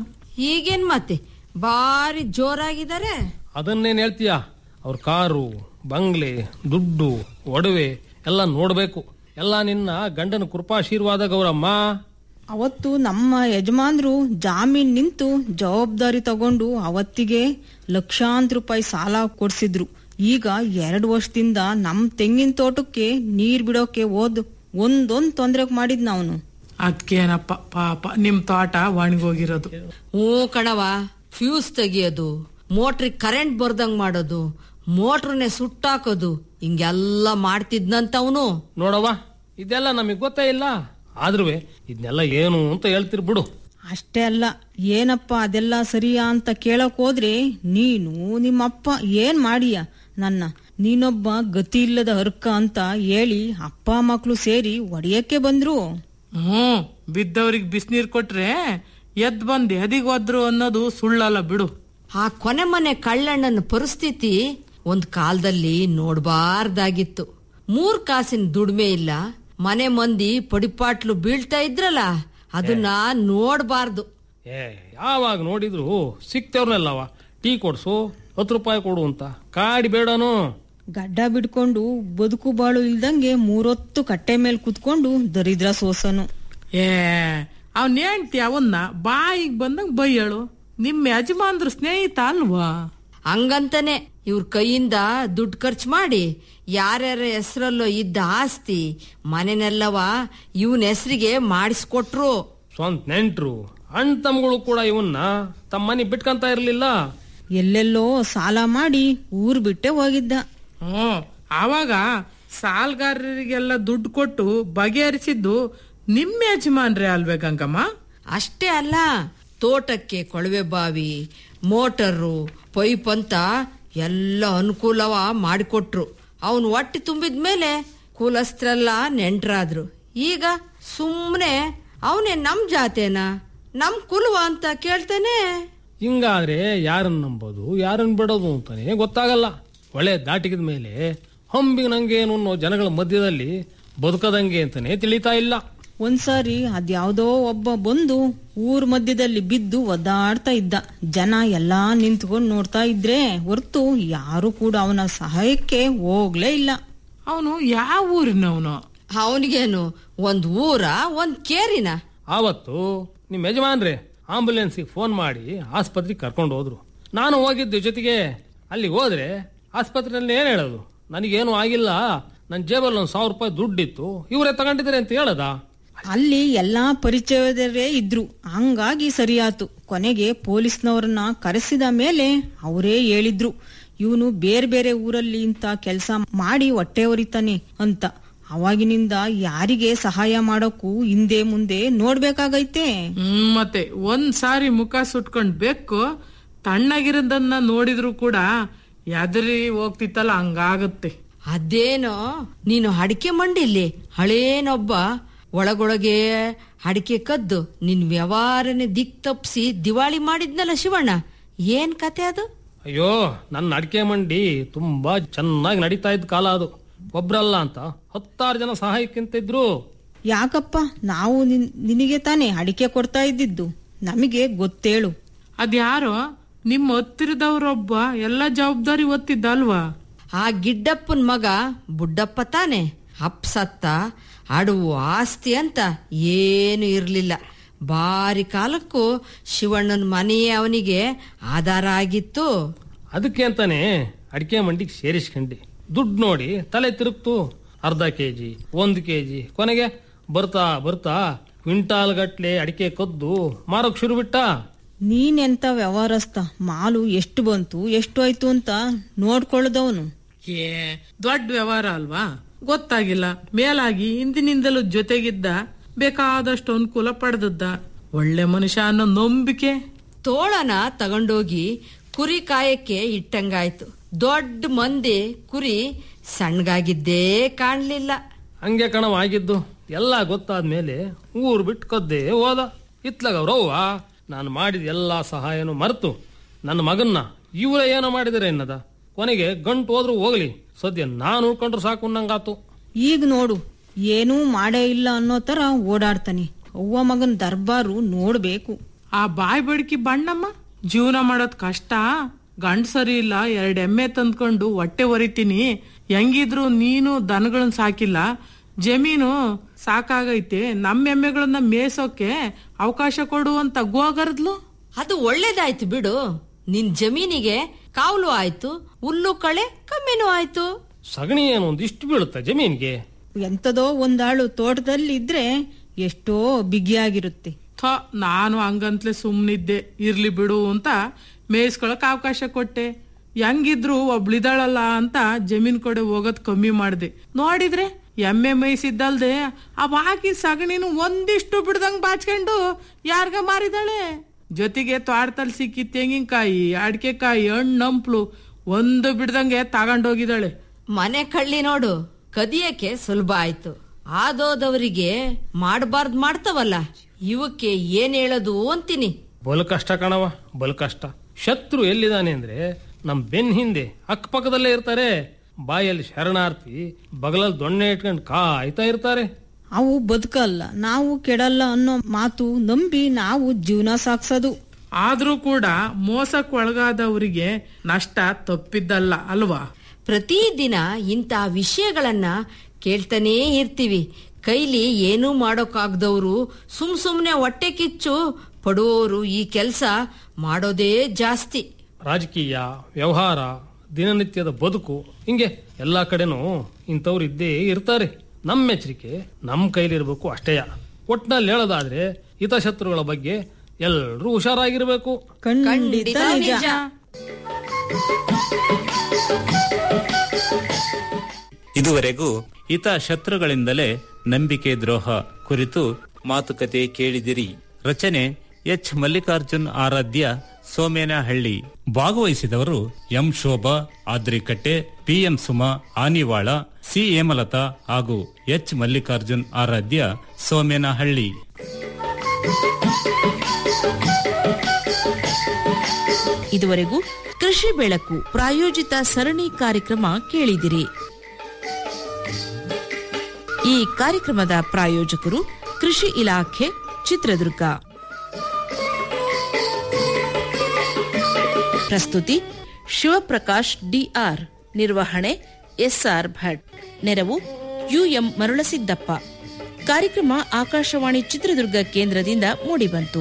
ಈಗೇನ್ ಮತ್ತೆ ಬಾರಿ ಜೋರಾಗಿದ್ದಾರೆ ಅದನ್ನೇನ್ ಹೇಳ್ತೀಯ ಅವ್ರ ಕಾರು ಬಂಗ್ಲೆ ದುಡ್ಡು ಒಡವೆ ಎಲ್ಲ ನೋಡ್ಬೇಕು ಎಲ್ಲ ನಿನ್ನ ಗಂಡನ ಕೃಪಾಶೀರ್ವಾದ ಗೌರಮ್ಮ ಅವತ್ತು ನಮ್ಮ ಯಜಮಾನ್ರು ಜಾಮೀನ್ ನಿಂತು ಜವಾಬ್ದಾರಿ ತಗೊಂಡು ಅವತ್ತಿಗೆ ಲಕ್ಷಾಂತರ ರೂಪಾಯಿ ಸಾಲ ಕೊಡ್ಸಿದ್ರು ಈಗ ಎರಡು ವರ್ಷದಿಂದ ನಮ್ ತೆಂಗಿನ ತೋಟಕ್ಕೆ ನೀರ್ ಬಿಡೋಕೆ ಹೋದ್ ಒಂದೊಂದ್ ತೊಂದ್ರೆ ಮಾಡಿದ್ನ ಅವನು ಅದ್ಕೇನಪ್ಪ ಪಾಪ ನಿಮ್ ತೋಟ ಒಣಗೋಗಿರೋದು ಹ್ಞೂ ಕಣವ ಫ್ಯೂಸ್ ತೆಗಿಯೋದು ಮೋಟ್ರಿಗೆ ಕರೆಂಟ್ ಬರ್ದಂಗ್ ಮಾಡೋದು ಮೋಟ್ರನ್ನೇ ಸುಟ್ಟಾಕೋದು ಹಿಂಗೆಲ್ಲ ಮಾಡ್ತಿದ್ನಂತ ಅವನು ನೋಡವ್ವ ಇದೆಲ್ಲ ನಮಗ್ ಗೊತ್ತೇ ಇಲ್ಲ ಆದ್ರೂ ಇದನ್ನೆಲ್ಲ ಏನು ಅಂತ ಹೇಳ್ತಿರ್ ಬಿಡು ಅಷ್ಟೇ ಅಲ್ಲ ಏನಪ್ಪ ಅದೆಲ್ಲ ಸರಿಯಾ ಅಂತ ಕೇಳಕ್ ಹೋದ್ರೆ ನೀನು ನಿಮ್ಮಪ್ಪ ಏನ್ ಮಾಡಿಯ ನನ್ನ ನೀನೊಬ್ಬ ಗತಿ ಇಲ್ಲದ ಹರ್ಕ ಅಂತ ಹೇಳಿ ಅಪ್ಪ ಮಕ್ಳು ಸೇರಿ ಒಡೆಯಕ್ಕೆ ಬಂದ್ರು ಹ್ಮ್ ಬಿದ್ದವ್ರಿಗೆ ಬಿಸಿನೀರ್ ಕೊಟ್ರೆ ಎದ್ ಬಂದ್ ಎದಿಗ್ ಹೋದ್ರು ಅನ್ನೋದು ಸುಳ್ಳಲ್ಲ ಬಿಡು ಆ ಕೊನೆ ಮನೆ ಕಳ್ಳಣ್ಣನ ಪರಿಸ್ಥಿತಿ ಒಂದ್ ಕಾಲದಲ್ಲಿ ನೋಡ್ಬಾರ್ದಾಗಿತ್ತು ಮೂರ್ ಕಾಸಿನ ದುಡ್ಮೆ ಇಲ್ಲ ಮನೆ ಮಂದಿ ಪಡಿಪಾಟ್ಲು ಬೀಳ್ತಾ ಇದ್ರಲ್ಲ ಅದನ್ನ ನೋಡ್ಬಾರ್ದು ಏ ಯಾವಾಗ ನೋಡಿದ್ರು ಸಿಕ್ತವ್ರನ್ನಲ್ಲವ ಟೀ ಕೊಡ್ಸು ಹತ್ತು ರೂಪಾಯಿ ಕೊಡು ಅಂತ ಕಾಡಿ ಬೇಡನು ಗಡ್ಡ ಬಿಡ್ಕೊಂಡು ಬದುಕು ಬಾಳು ಇಲ್ದಂಗೆ ಮೂರೊತ್ತು ಕಟ್ಟೆ ಮೇಲೆ ಕುತ್ಕೊಂಡು ದರಿದ್ರ ಸೋಸನು ಏ ಅವ್ನ ಹೆಂಡ್ತಿ ಅವನ್ನ ಬಾಯಿಗೆ ಬಂದಂಗ್ ಬೈಯಳು ನಿಮ್ ಯಜಮಾನ್ರ ಸ್ನೇಹಿತ ಅಲ್ವಾ ಹಂಗಂತಾನೆ ಇವ್ರ ಕೈಯಿಂದ ದುಡ್ಡು ಖರ್ಚು ಮಾಡಿ ಯಾರ್ಯಾರ ಹೆಸರಲ್ಲೋ ಇದ್ದ ಆಸ್ತಿ ಮನೆನೆಲ್ಲವ ಇವನ್ ಹೆಸರಿಗೆ ಮಾಡಿಸ್ಕೊಟ್ರು ಸ್ವಂತ ನೆಂಟ್ರು ಅಣ್ಣ ತಮ್ಮಗಳು ಕೂಡ ಇವನ್ನ ತಮ್ಮ ಮನೆ ಬಿಟ್ಕಂತ ಇರ್ಲಿಲ್ಲ ಎಲ್ಲೆಲ್ಲೋ ಸಾಲ ಮಾಡಿ ಊರ್ ಬಿಟ್ಟೆ ಹೋಗಿದ್ದ ಹ್ಮ್ ಆವಾಗ ಸಾಲ್ಗಾರರಿಗೆಲ್ಲ ದುಡ್ಡು ಕೊಟ್ಟು ಬಗೆಹರಿಸಿದ್ದು ನಿಮ್ಮ ಯಜಮಾನ್ರೆ ಅಲ್ವೇ ಗಂಗಮ್ಮ ಅಷ್ಟೇ ಅಲ್ಲ ತೋಟಕ್ಕೆ ಕೊಳವೆ ಬಾವಿ ಮೋಟರು ಪೈಪ್ ಅಂತ ಎಲ್ಲ ಅನುಕೂಲವ ಮಾಡಿಕೊಟ್ರು ಅವನು ಹೊಟ್ಟೆ ತುಂಬಿದ ಮೇಲೆ ಕುಲಸ್ತ್ರೆಲ್ಲ ನೆಂಟ್ರಾದ್ರು ಈಗ ಸುಮ್ಮನೆ ಅವನೇ ನಮ್ ಜಾತೇನ ನಮ್ ಕುಲವ ಅಂತ ಕೇಳ್ತಾನೆ ಹಿಂಗಾದ್ರೆ ಯಾರನ್ನ ನಂಬೋದು ಯಾರನ್ನ ಬಿಡೋದು ಅಂತಾನೆ ಗೊತ್ತಾಗಲ್ಲ ಒಳ್ಳೆ ದಾಟಿದ ಮೇಲೆ ಹಂಬಿಗೆ ನಂಗೇನು ಅನ್ನೋ ಜನಗಳ ಮಧ್ಯದಲ್ಲಿ ಬದುಕದಂಗೆ ಅಂತಾನೆ ತಿಳಿತಾ ಇಲ್ಲ ಒಂದ್ಸಾರಿ ಅದ್ಯಾವ್ದೋ ಒಬ್ಬ ಬಂದು ಊರ್ ಮಧ್ಯದಲ್ಲಿ ಬಿದ್ದು ಒದ್ದಾಡ್ತಾ ಇದ್ದ ಜನ ಎಲ್ಲಾ ನಿಂತ್ಕೊಂಡು ನೋಡ್ತಾ ಇದ್ರೆ ಹೊರ್ತು ಯಾರು ಕೂಡ ಅವನ ಸಹಾಯಕ್ಕೆ ಹೋಗ್ಲೇ ಇಲ್ಲ ಅವನು ಯಾವ ಊರಿನವನು ಅವನಿಗೇನು ಒಂದ್ ಊರ ಒಂದ್ ಕೇರಿನ ಆವತ್ತು ನಿಮ್ಮ ಯಜಮಾನ್ರೆ ಆಂಬುಲೆನ್ಸಿಗೆ ಫೋನ್ ಮಾಡಿ ಆಸ್ಪತ್ರೆಗೆ ಕರ್ಕೊಂಡು ಹೋದ್ರು ನಾನು ಹೋಗಿದ್ದೆ ಜೊತೆಗೆ ಅಲ್ಲಿಗೆ ಹೋದ್ರೆ ಆಸ್ಪತ್ರೆಯಲ್ಲಿ ಏನ್ ಹೇಳೋದು ನನಗೇನು ಆಗಿಲ್ಲ ನನ್ನ ಜೇಬಲ್ಲಿ ಒಂದು ಸಾವಿರ ರೂಪಾಯಿ ದುಡ್ಡಿತ್ತು ಇವರೇ ತಗೊಂಡಿದ್ದಾರೆ ಅಂತ ಹೇಳದ ಅಲ್ಲಿ ಎಲ್ಲಾ ಪರಿಚಯದವರೇ ಇದ್ರು ಹಂಗಾಗಿ ಸರಿಯಾತು ಕೊನೆಗೆ ಪೊಲೀಸ್ನವ್ರನ್ನ ಕರೆಸಿದ ಮೇಲೆ ಅವರೇ ಹೇಳಿದ್ರು ಇವನು ಬೇರೆ ಬೇರೆ ಊರಲ್ಲಿ ಇಂತ ಕೆಲಸ ಮಾಡಿ ಹೊಟ್ಟೆ ಹೊರಿತಾನೆ ಅಂತ ಅವಾಗಿನಿಂದ ಯಾರಿಗೆ ಸಹಾಯ ಮಾಡೋಕ್ಕೂ ಹಿಂದೆ ಮುಂದೆ ನೋಡ್ಬೇಕಾಗೈತೆ ಹ್ಮ್ ಮತ್ತೆ ಒಂದ್ ಸಾರಿ ಮುಖ ಸುಟ್ಕೊಂಡ್ ಬೇಕು ತಣ್ಣಗಿರೋದನ್ನ ನೋಡಿದ್ರು ಕೂಡ ಎದರಿ ಹೋಗ್ತಿತ್ತಲ್ಲ ಹಂಗಾಗುತ್ತೆ ಅದೇನೋ ನೀನು ಅಡಿಕೆ ಮಂಡಿಲಿ ಹಳೇನೊಬ್ಬ ಒಳಗೊಳಗೆ ಅಡಿಕೆ ಕದ್ದು ನಿನ್ ವ್ಯವಹಾರನೆ ದಿಕ್ ತಪ್ಸಿ ದಿವಾಳಿ ಮಾಡಿದ್ನಲ್ಲ ಶಿವಣ್ಣ ಏನ್ ಕತೆ ಅದು ಅಯ್ಯೋ ನನ್ನ ಅಡಿಕೆ ಮಂಡಿ ತುಂಬಾ ಚೆನ್ನಾಗಿ ನಡೀತಾ ಇದ್ದ ಕಾಲ ಅದು ಒಬ್ರಲ್ಲ ಅಂತ ಹತ್ತಾರು ಜನ ಸಹಾಯಕ್ಕಿಂತ ಇದ್ರು ಯಾಕಪ್ಪ ನಾವು ನಿನ್- ನಿನಗೆ ತಾನೇ ಅಡಿಕೆ ಕೊಡ್ತಾ ಇದ್ದಿದ್ದು ನಮಗೆ ಗೊತ್ತೇಳು ಅದ್ಯಾರೋ ನಿಮ್ಮ ಹತ್ತಿರದವ್ರೊಬ್ಬ ಎಲ್ಲ ಜವಾಬ್ದಾರಿ ಒತ್ತಿದ್ದ ಅಲ್ವಾ ಆ ಗಿಡ್ಡಪ್ಪನ್ ಮಗ ಬುಡ್ಡಪ್ಪ ತಾನೆ ಅಪ್ಸತ್ತ ಅಡುವು ಆಸ್ತಿ ಅಂತ ಏನು ಇರ್ಲಿಲ್ಲ ಬಾರಿ ಕಾಲಕ್ಕೂ ಶಿವಣ್ಣನ ಮನೆಯೇ ಅವನಿಗೆ ಆಧಾರ ಆಗಿತ್ತು ಅದಕ್ಕೆ ಅಂತಾನೆ ಅಡಿಕೆ ಮಂಡಿಗೆ ಸೇರಿಸ್ಕೊಂಡಿ ದುಡ್ಡು ನೋಡಿ ತಲೆ ತಿರುಗ್ತು ಅರ್ಧ ಕೆಜಿ ಒಂದು ಕೆಜಿ ಕೊನೆಗೆ ಬರ್ತಾ ಬರ್ತಾ ಕ್ವಿಂಟಾಲ್ ಗಟ್ಲೆ ಅಡಿಕೆ ಕದ್ದು ಮಾರೋಕ್ ಶುರು ಬಿಟ್ಟ ನೀನೆಂತ ವ್ಯವಹಾರಸ್ಥ ಮಾಲು ಎಷ್ಟು ಬಂತು ಎಷ್ಟು ಆಯ್ತು ಅಂತ ನೋಡ್ಕೊಳ್ಳದವನು ಏ ದೊಡ್ಡ ವ್ಯವಹಾರ ಅಲ್ವಾ ಗೊತ್ತಾಗಿಲ್ಲ ಮೇಲಾಗಿ ಹಿಂದಿನಿಂದಲೂ ಜೊತೆಗಿದ್ದ ಬೇಕಾದಷ್ಟು ಅನುಕೂಲ ಪಡೆದದ್ದ ಒಳ್ಳೆ ಮನುಷ್ಯ ಅನ್ನೋ ನಂಬಿಕೆ ತೋಳನ ತಗೊಂಡೋಗಿ ಕುರಿ ಕಾಯಕ್ಕೆ ಇಟ್ಟಂಗಾಯ್ತು ದೊಡ್ಡ ಮಂದಿ ಕುರಿ ಸಣ್ಣಗಾಗಿದ್ದೇ ಕಾಣ್ಲಿಲ್ಲ ಹಂಗೆ ಕಣವಾಗಿದ್ದು ಎಲ್ಲ ಗೊತ್ತಾದ್ಮೇಲೆ ಊರು ಬಿಟ್ಟು ಕದ್ದೇ ಹೋದ ಇತ್ಲಾಗ ಅವ್ರವ್ವ ನಾನು ಮಾಡಿದ ಎಲ್ಲ ಸಹಾಯನು ಮರೆತು ನನ್ನ ಮಗನ್ನ ಇವರೇ ಏನೋ ಮಾಡಿದರೆ ಎನ್ನದ ಕೊನೆಗೆ ಗಂಟು ಹೋದ್ರು ಹೋಗ್ಲಿ ಸದ್ಯ ನಾನು ಉಳ್ಕೊಂಡ್ರು ಸಾಕು ಅನ್ನಂಗಾತು ಈಗ ನೋಡು ಏನೂ ಮಾಡೇ ಇಲ್ಲ ಅನ್ನೋ ತರ ಓಡಾಡ್ತಾನೆ ಅವ್ವ ಮಗನ್ ದರ್ಬಾರು ನೋಡ್ಬೇಕು ಆ ಬಾಯ್ ಬಡ್ಕಿ ಬಣ್ಣಮ್ಮ ಜೀವನ ಮಾಡೋದ್ ಕಷ್ಟ ಗಂಡ್ ಸರಿ ಇಲ್ಲ ಎರಡ್ ಎಮ್ಮೆ ತಂದ್ಕೊಂಡು ಹೊಟ್ಟೆ ಹೊರಿತೀನಿ ಹೆಂಗಿದ್ರು ನೀನು ದನಗಳನ್ನ ಸಾಕಿಲ್ಲ ಜಮೀನು ಸಾಕಾಗೈತೆ ನಮ್ಮ ಎಮ್ಮೆಗಳನ್ನ ಮೇಯ್ಸೋಕೆ ಅವಕಾಶ ಕೊಡು ಅಂತ ಗೋಗರ್ದ್ಲು ಅದು ಒಳ್ಳೇದಾಯ್ತು ಬಿಡು ನಿನ್ ಜಮೀನಿಗೆ ಕಾವಲು ಆಯ್ತು ಹುಲ್ಲು ಕಳೆ ಕಮ್ಮಿನೂ ಆಯ್ತು ಸಗಣಿ ಏನು ಒಂದಿಷ್ಟು ಬೀಳುತ್ತೆ ಜಮೀನ್ಗೆ ಎಂತದೋ ಒಂದಾಳು ತೋಟದಲ್ಲಿ ಇದ್ರೆ ಎಷ್ಟೋ ಬಿಗಿಯಾಗಿರುತ್ತೆ ಥೋ ನಾನು ಹಂಗಂತ್ಲೆ ಸುಮ್ನಿದ್ದೆ ಇರ್ಲಿ ಬಿಡು ಅಂತ ಮೇಯಿಸ್ಕೊಳಕ್ ಅವಕಾಶ ಕೊಟ್ಟೆ ಹೆಂಗಿದ್ರು ಒಬ್ಳಿದಾಳಲ್ಲ ಅಂತ ಜಮೀನ್ ಕಡೆ ಹೋಗೋದ್ ಕಮ್ಮಿ ಮಾಡ್ದೆ ನೋಡಿದ್ರೆ ಎಮ್ಮೆ ಮೇಯಿಸಿದ್ದಲ್ದೆ ಆ ಬಾಕಿ ಸಗಣಿನು ಒಂದಿಷ್ಟು ಬಿಡ್ದಂಗ್ ಬಾಚ್ಕೊಂಡು ಯಾರ್ಗ ಮಾರಿದಾಳೆ ಜೊತೆಗೆ ತೋಟದಲ್ಲಿ ಸಿಕ್ಕಿ ತೆಂಗಿನಕಾಯಿ ಅಡಿಕೆಕಾಯಿ ಹಣ್ಣು ಹಂಪ್ಲು ಒಂದು ಬಿಡ್ದಂಗೆ ತಗೊಂಡೋಗಿದ್ದಾಳೆ ಮನೆ ಕಳ್ಳಿ ನೋಡು ಕದಿಯಕ್ಕೆ ಸುಲಭ ಆಯ್ತು ಆದೋದವರಿಗೆ ಮಾಡಬಾರ್ದು ಮಾಡ್ತಾವಲ್ಲ ಇವಕ್ಕೆ ಏನ್ ಹೇಳೋದು ಅಂತೀನಿ ಬಲು ಕಷ್ಟ ಕಣವ ಬಲು ಕಷ್ಟ ಶತ್ರು ಎಲ್ಲಿದ್ದಾನೆ ಅಂದ್ರೆ ನಮ್ ಬೆನ್ ಹಿಂದೆ ಅಕ್ಕಪಕ್ಕದಲ್ಲೇ ಇರ್ತಾರೆ ಬಾಯಲ್ಲಿ ಶರಣಾರ್ಥಿ ಬಗಲಲ್ಲಿ ದೊಣ್ಣೆ ಇಟ್ಕೊಂಡು ಕಾಯ್ತಾ ಇರ್ತಾರೆ ಅವು ಬದುಕಲ್ಲ ನಾವು ಕೆಡಲ್ಲ ಅನ್ನೋ ಮಾತು ನಂಬಿ ನಾವು ಜೀವನ ಸಾಕ್ಸೋದು ಆದ್ರೂ ಕೂಡ ಮೋಸಕ್ ಒಳಗಾದವರಿಗೆ ನಷ್ಟ ತಪ್ಪಿದ್ದಲ್ಲ ಅಲ್ವಾ ಪ್ರತಿದಿನ ಇಂಥ ವಿಷಯಗಳನ್ನ ಕೇಳ್ತಾನೇ ಇರ್ತೀವಿ ಕೈಲಿ ಏನೂ ಮಾಡೋಕ್ಕಾಗ್ದವ್ರು ಸುಮ್ ಸುಮ್ನೆ ಹೊಟ್ಟೆ ಕಿಚ್ಚು ಪಡುವವರು ಈ ಕೆಲಸ ಮಾಡೋದೇ ಜಾಸ್ತಿ ರಾಜಕೀಯ ವ್ಯವಹಾರ ದಿನನಿತ್ಯದ ಬದುಕು ಹಿಂಗೆ ಎಲ್ಲಾ ಕಡೆನೂ ಇಂಥವ್ರು ಇದ್ದೇ ಇರ್ತಾರೆ ನಮ್ಮ ಎಚ್ಚರಿಕೆ ನಮ್ಮ ಕೈಲಿರ್ಬೇಕು ಅಷ್ಟೇಯ ಒಟ್ನಲ್ಲಿ ಹೇಳೋದಾದ್ರೆ ಹಿತಶತ್ರುಗಳ ಬಗ್ಗೆ ಎಲ್ಲರೂ ಹುಷಾರಾಗಿರ್ಬೇಕು ಖಂಡಿತ ನಿಜ ಇದುವರೆಗೂ ಹಿತ ಶತ್ರುಗಳಿಂದಲೇ ನಂಬಿಕೆ ದ್ರೋಹ ಕುರಿತು ಮಾತುಕತೆ ಕೇಳಿದಿರಿ ರಚನೆ ಎಚ್ ಮಲ್ಲಿಕಾರ್ಜುನ್ ಆರಾಧ್ಯ ಸೋಮೇನಹಳ್ಳಿ ಭಾಗವಹಿಸಿದವರು M Shobha Adrikatte PM Suma Aniwala C Hemalatha ಹಾಗೂ ಎಚ್ ಮಲ್ಲಿಕಾರ್ಜುನ್ ಆರಾಧ್ಯ ಸೋಮೇನಹಳ್ಳಿ ಇದುವರೆಗೂ ಕೃಷಿ ಬೆಳಕು ಪ್ರಾಯೋಜಿತ ಸರಣಿ ಕಾರ್ಯಕ್ರಮ ಕೇಳಿದಿರಿ ಈ ಕಾರ್ಯಕ್ರಮದ ಪ್ರಾಯೋಜಕರು ಕೃಷಿ ಇಲಾಖೆ ಚಿತ್ರದುರ್ಗ ಪ್ರಸ್ತುತಿ ಶಿವಪ್ರಕಾಶ್ ಡಿಆರ್ ನಿರ್ವಹಣೆ ಎಸ್ಆರ್ ಭಟ್ ನೆರವು ಯುಎಂ ಮರುಳಸಿದ್ದಪ್ಪ ಕಾರ್ಯಕ್ರಮ ಆಕಾಶವಾಣಿ ಚಿತ್ರದುರ್ಗ ಕೇಂದ್ರದಿಂದ ಮೂಡಿಬಂತು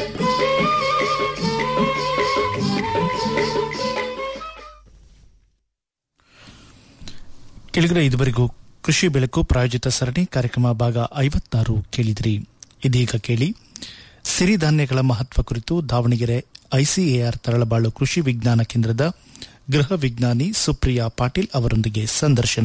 ಕೆಳಗಡೆ ಇದುವರೆಗೂ ಕೃಷಿ ಬೆಳಕು ಪ್ರಾಯೋಜಿತ ಸರಣಿ ಕಾರ್ಯಕ್ರಮ ಭಾಗ ಐವತ್ತಾರು ಕೇಳಿದಿರಿ ಇದೀಗ ಕೇಳಿ ಸಿರಿಧಾನ್ಯಗಳ ಮಹತ್ವ ಕುರಿತು ದಾವಣಗೆರೆ ಐಸಿಎಆರ್ ತರಳಬಾಳು ಕೃಷಿ ವಿಜ್ಞಾನ ಕೇಂದ್ರದ ಗೃಹ ವಿಜ್ಞಾನಿ ಸುಪ್ರಿಯಾ ಪಾಟೀಲ್ ಅವರೊಂದಿಗೆ ಸಂದರ್ಶನ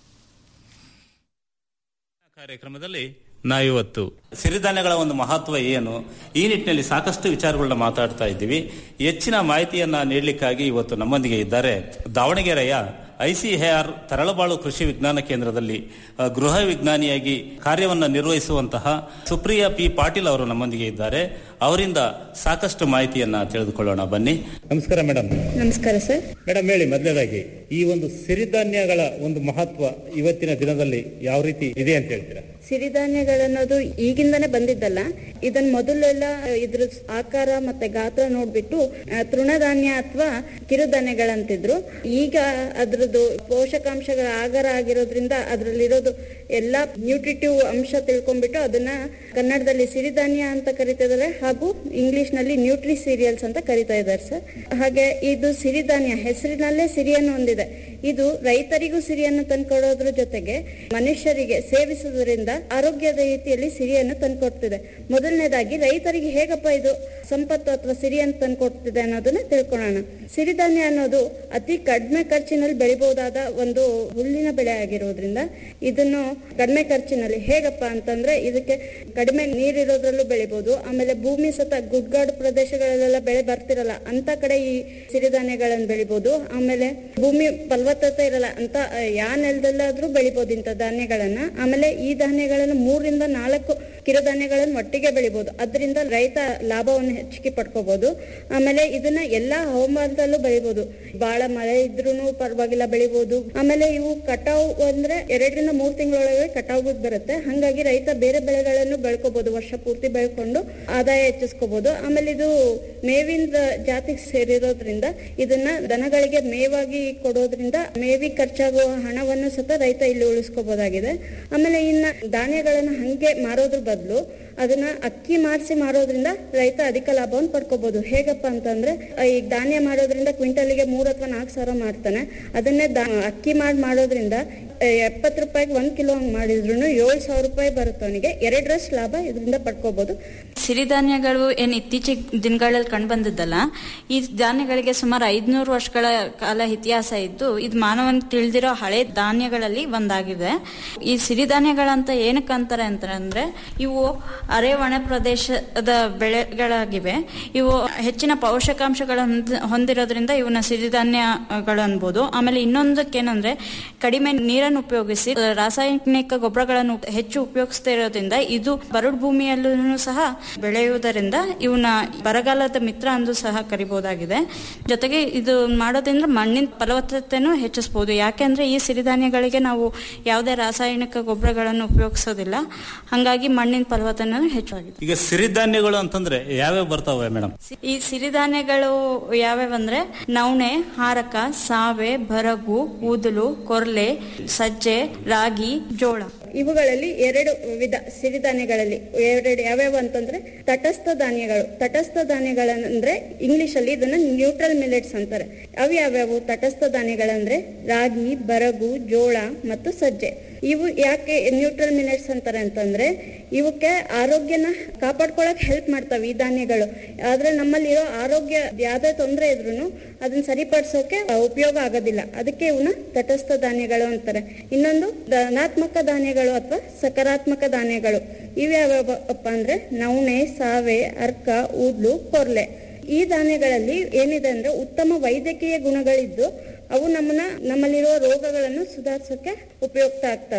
ಕಾರ್ಯಕ್ರಮದಲ್ಲಿ ನಾವಿವತ್ತು ಸಿರಿಧಾನ್ಯಗಳ ಒಂದು ಮಹತ್ವ ಏನು ಈ ನಿಟ್ಟಿನಲ್ಲಿ ಸಾಕಷ್ಟು ವಿಚಾರಗಳನ್ನ ಮಾತಾಡ್ತಾ ಇದ್ದೀವಿ ಹೆಚ್ಚಿನ ಮಾಹಿತಿಯನ್ನ ನೀಡಲಿಕ್ಕಾಗಿ ಇವತ್ತು ನಮ್ಮೊಂದಿಗೆ ಇದ್ದಾರೆ ದಾವಣಗೆರೆಯ ಐಸಿಎಆರ್ ತರಳಬಾಳು ಕೃಷಿ ವಿಜ್ಞಾನ ಕೇಂದ್ರದಲ್ಲಿ ಅ, ಗೃಹ ವಿಜ್ಞಾನಿಯಾಗಿ ಕಾರ್ಯವನ್ನ ನಿರ್ವಹಿಸುವಂತಹ ಸುಪ್ರಿಯಾ ಪಿ ಪಾಟೀಲ್ ಅವರು ನಮ್ಮೊಂದಿಗೆ ಇದ್ದಾರೆ ಅವರಿಂದ ಸಾಕಷ್ಟು ಮಾಹಿತಿಯನ್ನ ತಿಳಿದುಕೊಳ್ಳೋಣ ಬನ್ನಿ ನಮಸ್ಕಾರ ಮೇಡಮ್ ನಮಸ್ಕಾರ ಸರ್ ಮೇಡಮ್ ಹೇಳಿ ಮೊದಲನೇದಾಗಿ ಈ ಒಂದು ಸಿರಿಧಾನ್ಯಗಳ ಒಂದು ಮಹತ್ವ ಇವತ್ತಿನ ದಿನದಲ್ಲಿ ಯಾವ ರೀತಿ ಇದೆ ಅಂತ ಹೇಳ್ತೀರಾ ಸಿರಿಧಾನ್ಯಗಳನ್ನೋದು ಈಗಿಂದನೇ ಬಂದಿದ್ದಲ್ಲ ಇದನ್ ಮೊದಲೆಲ್ಲ ಇದ್ರ ಆಕಾರ ಮತ್ತೆ ಗಾತ್ರ ನೋಡ್ಬಿಟ್ಟು ಆ, ತೃಣಧಾನ್ಯ ಅಥವಾ ಕಿರುಧಾನ್ಯಗಳಂತಿದ್ರು ಈಗ ಅದ್ರದ್ದು ಪೋಷಕಾಂಶಗಳ ಆಗರ ಆಗಿರೋದ್ರಿಂದ ಅದ್ರಲ್ಲಿರೋದು ಎಲ್ಲಾ ನ್ಯೂಟ್ರಿಟಿವ್ ಅಂಶ ತಿಳ್ಕೊಂಡ್ಬಿಟ್ಟು ಅದನ್ನ ಕನ್ನಡದಲ್ಲಿ ಸಿರಿಧಾನ್ಯ ಅಂತ ಕರಿತಾ ಇದಾರೆ ಹಾಗೂ ಇಂಗ್ಲಿಷ್ ನಲ್ಲಿ ನ್ಯೂಟ್ರಿ ಸೀರಿಯಲ್ಸ್ ಅಂತ ಕರಿತಾ ಇದ್ದಾರೆ ಸರ್ ಹಾಗೆ ಇದು ಸಿರಿಧಾನ್ಯ ಹೆಸರಿನಲ್ಲೇ ಸಿರಿಯನ್ನು ಹೊಂದಿದೆ ಇದು ರೈತರಿಗೂ ಸಿರಿಯನ್ನು ತಂದ್ಕೊಡೋದ್ರ ಜೊತೆಗೆ ಮನುಷ್ಯರಿಗೆ ಸೇವಿಸುವುದರಿಂದ ಆರೋಗ್ಯದ ರೀತಿಯಲ್ಲಿ ಸಿರಿಯನ್ನು ತಂದ್ಕೊಡ್ತಿದೆ ಮೊದಲನೇದಾಗಿ ರೈತರಿಗೆ ಹೇಗಪ್ಪ ಇದು ಸಂಪತ್ತು ಅಥವಾ ಸಿರಿಯನ್ನು ತಂದ್ಕೊಡ್ತಿದೆ ಅನ್ನೋದನ್ನ ತಿಳ್ಕೊಳ್ಳೋಣ ಸಿರಿಧಾನ್ಯ ಅನ್ನೋದು ಅತಿ ಕಡಿಮೆ ಖರ್ಚಿನಲ್ಲಿ ಬೆಳಿಬಹುದಾದ ಒಂದು ಹುಲ್ಲಿನ ಬೆಳೆ ಆಗಿರೋದ್ರಿಂದ ಇದನ್ನು ಕಡಿಮೆ ಖರ್ಚಿನಲ್ಲಿ ಹೇಗಪ್ಪ ಅಂತಂದ್ರೆ ಇದಕ್ಕೆ ಕಡಿಮೆ ನೀರಿರೋದ್ರಲ್ಲೂ ಬೆಳಿಬಹುದು ಆಮೇಲೆ ಭೂಮಿ ಸತ ಗುಡ್ಗಾಡು ಪ್ರದೇಶಗಳಲ್ಲೆಲ್ಲ ಬೆಳೆ ಬರ್ತಿರಲ್ಲ ಅಂತ ಕಡೆ ಈ ಸಿರಿಧಾನ್ಯಗಳನ್ನು ಬೆಳಿಬಹುದು ಆಮೇಲೆ ಭೂಮಿ ಫಲವತ್ತತೆ ಇರಲ್ಲ ಅಂತ ಆ, ಯಾ ನೆಲದಲ್ಲಾದ್ರೂ ಬೆಳಿಬಹುದು ಇಂಥ ಧಾನ್ಯಗಳನ್ನ ಆಮೇಲೆ ಈ ಧಾನ್ಯಗಳನ್ನು ಮೂರರಿಂದ ನಾಲ್ಕು ಕಿರುಧಾನ್ಯಗಳನ್ನು ಒಟ್ಟಿಗೆ ಬೆಳಿಬಹುದು ಅದರಿಂದ ರೈತ ಲಾಭವನ್ನು ಹೆಚ್ಚಿಗೆ ಪಡ್ಕೋಬಹುದು ಆಮೇಲೆ ಇದನ್ನ ಎಲ್ಲಾ ಹವಾಮಾನದಲ್ಲೂ ಬೆಳಿಬಹುದು ಬಹಳ ಮಳೆ ಇದ್ರೂನು ಪರವಾಗಿಲ್ಲ ಬೆಳಿಬಹುದು ಆಮೇಲೆ ಇವು ಕಟಾವು ಅಂದ್ರೆ ಎರಡರಿಂದ ಮೂರ್ ತಿಂಗಳೊಳಗೆ ಕಟಾವು ಬರುತ್ತೆ ಹಂಗಾಗಿ ರೈತ ಬೇರೆ ಬೆಳೆಗಳನ್ನು ಬೆಳ್ಕೋಬಹುದು ವರ್ಷ ಪೂರ್ತಿ ಬೆಳ್ಕೊಂಡು ಆದಾಯ ಹೆಚ್ಚಿಸ್ಕೋಬಹುದು ಆಮೇಲೆ ಇದು ಮೇವಿನ ಜಾತಿಗೆ ಸೇರಿರೋದ್ರಿಂದ ಇದನ್ನ ದನಗಳಿಗೆ ಮೇವಾಗಿ ಕೊಡೋದ್ರಿಂದ ಮೇವಿಗೆ ಖರ್ಚಾಗುವ ಹಣವನ್ನು ಸತ ರೈತ ಇಲ್ಲಿ ಉಳಿಸ್ಕೋಬಹುದಾಗಿದೆ ಆಮೇಲೆ ಇನ್ನ ಧಾನ್ಯಗಳನ್ನ ಹಂಗೆ ಮಾರೋದ್ರ ಬದಲು ಅದನ್ನ ಅಕ್ಕಿ ಮಾಡಿಸಿ ಮಾರೋದ್ರಿಂದ ರೈತ ಅಧಿಕ ಲಾಭವನ್ನು ಪಡ್ಕೋಬಹುದು ಹೇಗಪ್ಪ ಅಂತಂದ್ರೆ ಆ, ಈಗ ಧಾನ್ಯ ಮಾಡೋದ್ರಿಂದ ಕ್ವಿಂಟಲ್ಗೆ ಮೂರ್ ಅಥವಾ ನಾಲ್ಕು ಸಾವಿರ ಮಾಡ್ತಾನೆ ಅದನ್ನೇ ದಾ- ಅಕ್ಕಿ ಮಾಡಿ ಮಾಡೋದ್ರಿಂದ ಎಪ್ಪತ್ತು ರೂಪಾಯಿಗೆ ಒಂದ್ ಕಿಲೋ ಹಂಗ್ ಮಾಡಿದ್ರು ಏಳು ಸಾವಿರ ರೂಪಾಯಿ ಬರುತ್ತೆ ಅವನಿಗೆ ಎರಡರಷ್ಟು ಲಾಭ ಇದರಿಂದ ಪಡ್ಕೋಬಹುದು ಸಿರಿಧಾನ್ಯಗಳು ಏನ್ ಇತ್ತೀಚಿನ ದಿನಗಳಲ್ಲಿ ಕಂಡು ಬಂದಿದ್ದಲ್ಲ ಈ ಧಾನ್ಯಗಳಿಗೆ ಸುಮಾರು ಐದ್ನೂರು ವರ್ಷಗಳ ಕಾಲ ಇತಿಹಾಸ ಇದ್ದು ಇದು ಮಾನವನ್ ತಿಳಿದಿರೋ ಹಳೆ ಧಾನ್ಯಗಳಲ್ಲಿ ಒಂದಾಗಿದೆ ಈ ಸಿರಿಧಾನ್ಯಗಳಂತ ಏನಕ್ಕೆ ಅಂತಾರೆ ಅಂತಂದ್ರೆ ಇವು ಅರೆ ಒಣ ಪ್ರದೇಶದ ಬೆಳೆಗಳಾಗಿವೆ ಇವು ಹೆಚ್ಚಿನ ಪೋಷಕಾಂಶಗಳ ಹೊಂದಿರೋದ್ರಿಂದ ಇವನ್ನ ಸಿರಿಧಾನ್ಯಗಳು ಅನ್ಬೋದು ಆಮೇಲೆ ಇನ್ನೊಂದಕ್ಕೇನಂದ್ರೆ ಕಡಿಮೆ ನೀರನ್ನು ಉಪಯೋಗಿಸಿ ಅಹ್, ರಾಸಾಯನಿಕ ಗೊಬ್ಬರಗಳನ್ನು ಹೆಚ್ಚು ಉಪಯೋಗಿಸ್ತಾ ಇರೋದ್ರಿಂದ ಇದು ಬರಡು ಭೂಮಿಯಲ್ಲೂ ಸಹ ಬೆಳೆಯುವುದರಿಂದ ಇವನ್ನ ಬರಗಾಲದ ಮಿತ್ರ ಅಂದು ಸಹ ಕರಿಬಹುದಾಗಿದೆ ಜೊತೆಗೆ ಇದು ಮಾಡೋದ್ರಿಂದ ಮಣ್ಣಿನ ಫಲವತ್ತತೆನೂ ಹೆಚ್ಚಿಸಬಹುದು ಯಾಕೆಂದ್ರೆ ಈ ಸಿರಿಧಾನ್ಯಗಳಿಗೆ ನಾವು ಯಾವುದೇ ರಾಸಾಯನಿಕ ಗೊಬ್ಬರಗಳನ್ನು ಉಪಯೋಗಿಸೋದಿಲ್ಲ ಹಂಗಾಗಿ ಮಣ್ಣಿನ ಫಲವತ್ತತೆ ಹೆಚ್ಚಾಗಿದೆ ಈಗ ಸಿರಿಧಾನ್ಯಗಳು ಅಂತಂದ್ರೆ ಯಾವ್ಯಾವ ಬರ್ತಾವೆ ಮೇಡಮ್ ಈ ಸಿರಿಧಾನ್ಯಗಳು ಯಾವ್ಯಾವಂದ್ರೆ ನವಣೆ ಹಾರಕ ಸಾವೆ ಬರಗು ಊದಲು ಕೊರ್ಲೆ ಸಜ್ಜೆ ರಾಗಿ ಜೋಳ ಇವುಗಳಲ್ಲಿ ಎರಡು ವಿಧ ಸಿರಿಧಾನ್ಯಗಳಲ್ಲಿ ಎರಡು ಯಾವ್ಯಾವ ಅಂತಂದ್ರೆ ತಟಸ್ಥ ಧಾನ್ಯಗಳು ತಟಸ್ಥ ಧಾನ್ಯಗಳಂದ್ರೆ ಇಂಗ್ಲಿಷ್ ಅಲ್ಲಿ ಇದನ್ನ ನ್ಯೂಟ್ರಲ್ ಮಿಲೆಟ್ಸ್ ಅಂತಾರೆ ಅವು ಯಾವ್ಯಾವು ತಟಸ್ಥ ಧಾನ್ಯಗಳಂದ್ರೆ ರಾಗಿ ಬರಗು ಜೋಳ ಮತ್ತು ಸಜ್ಜೆ ಇವು ಯಾಕೆ ನ್ಯೂಟ್ರಲ್ ಮಿಲೆಟ್ಸ್ ಅಂತಾರೆ ಅಂತಂದ್ರೆ ಇವಕ್ಕೆ ಆರೋಗ್ಯನ ಕಾಪಾಡ್ಕೊಳಕ್ ಹೆಲ್ಪ್ ಮಾಡ್ತಾವೆ ಈ ಧಾನ್ಯಗಳು ಆದ್ರೆ ನಮ್ಮಲ್ಲಿರೋ ಆರೋಗ್ಯ ಯಾವ್ದೇ ತೊಂದರೆ ಇದ್ರೂ ಅದನ್ನ ಸರಿಪಡಿಸೋಕೆ ಉಪಯೋಗ ಆಗೋದಿಲ್ಲ ಅದಕ್ಕೆ ಇವನ್ನ ತಟಸ್ಥ ಧಾನ್ಯಗಳು ಅಂತಾರೆ ಇನ್ನೊಂದು ಧನಾತ್ಮಕ ಧಾನ್ಯಗಳು ಅಥವಾ ಸಕಾರಾತ್ಮಕ ಧಾನ್ಯಗಳು ಇವ್ಯಾವಪ್ಪ ಅಂದ್ರೆ ನವಣೆ ಸಾವೆ ಅರ್ಕ ಊದ್ಲು ಕೊರ್ಲೆ ಈ ಧಾನ್ಯಗಳಲ್ಲಿ ಏನಿದೆ ಅಂದ್ರೆ ಉತ್ತಮ ವೈದ್ಯಕೀಯ ಗುಣಗಳಿದ್ದು ಅವು ನಮ್ಮನ್ನ ನಮ್ಮಲ್ಲಿರುವ ರೋಗಗಳನ್ನು ಸುಧಾರಿಸೋಕೆ ಉಪಯುಕ್ತ ಆಗ್ತವೆ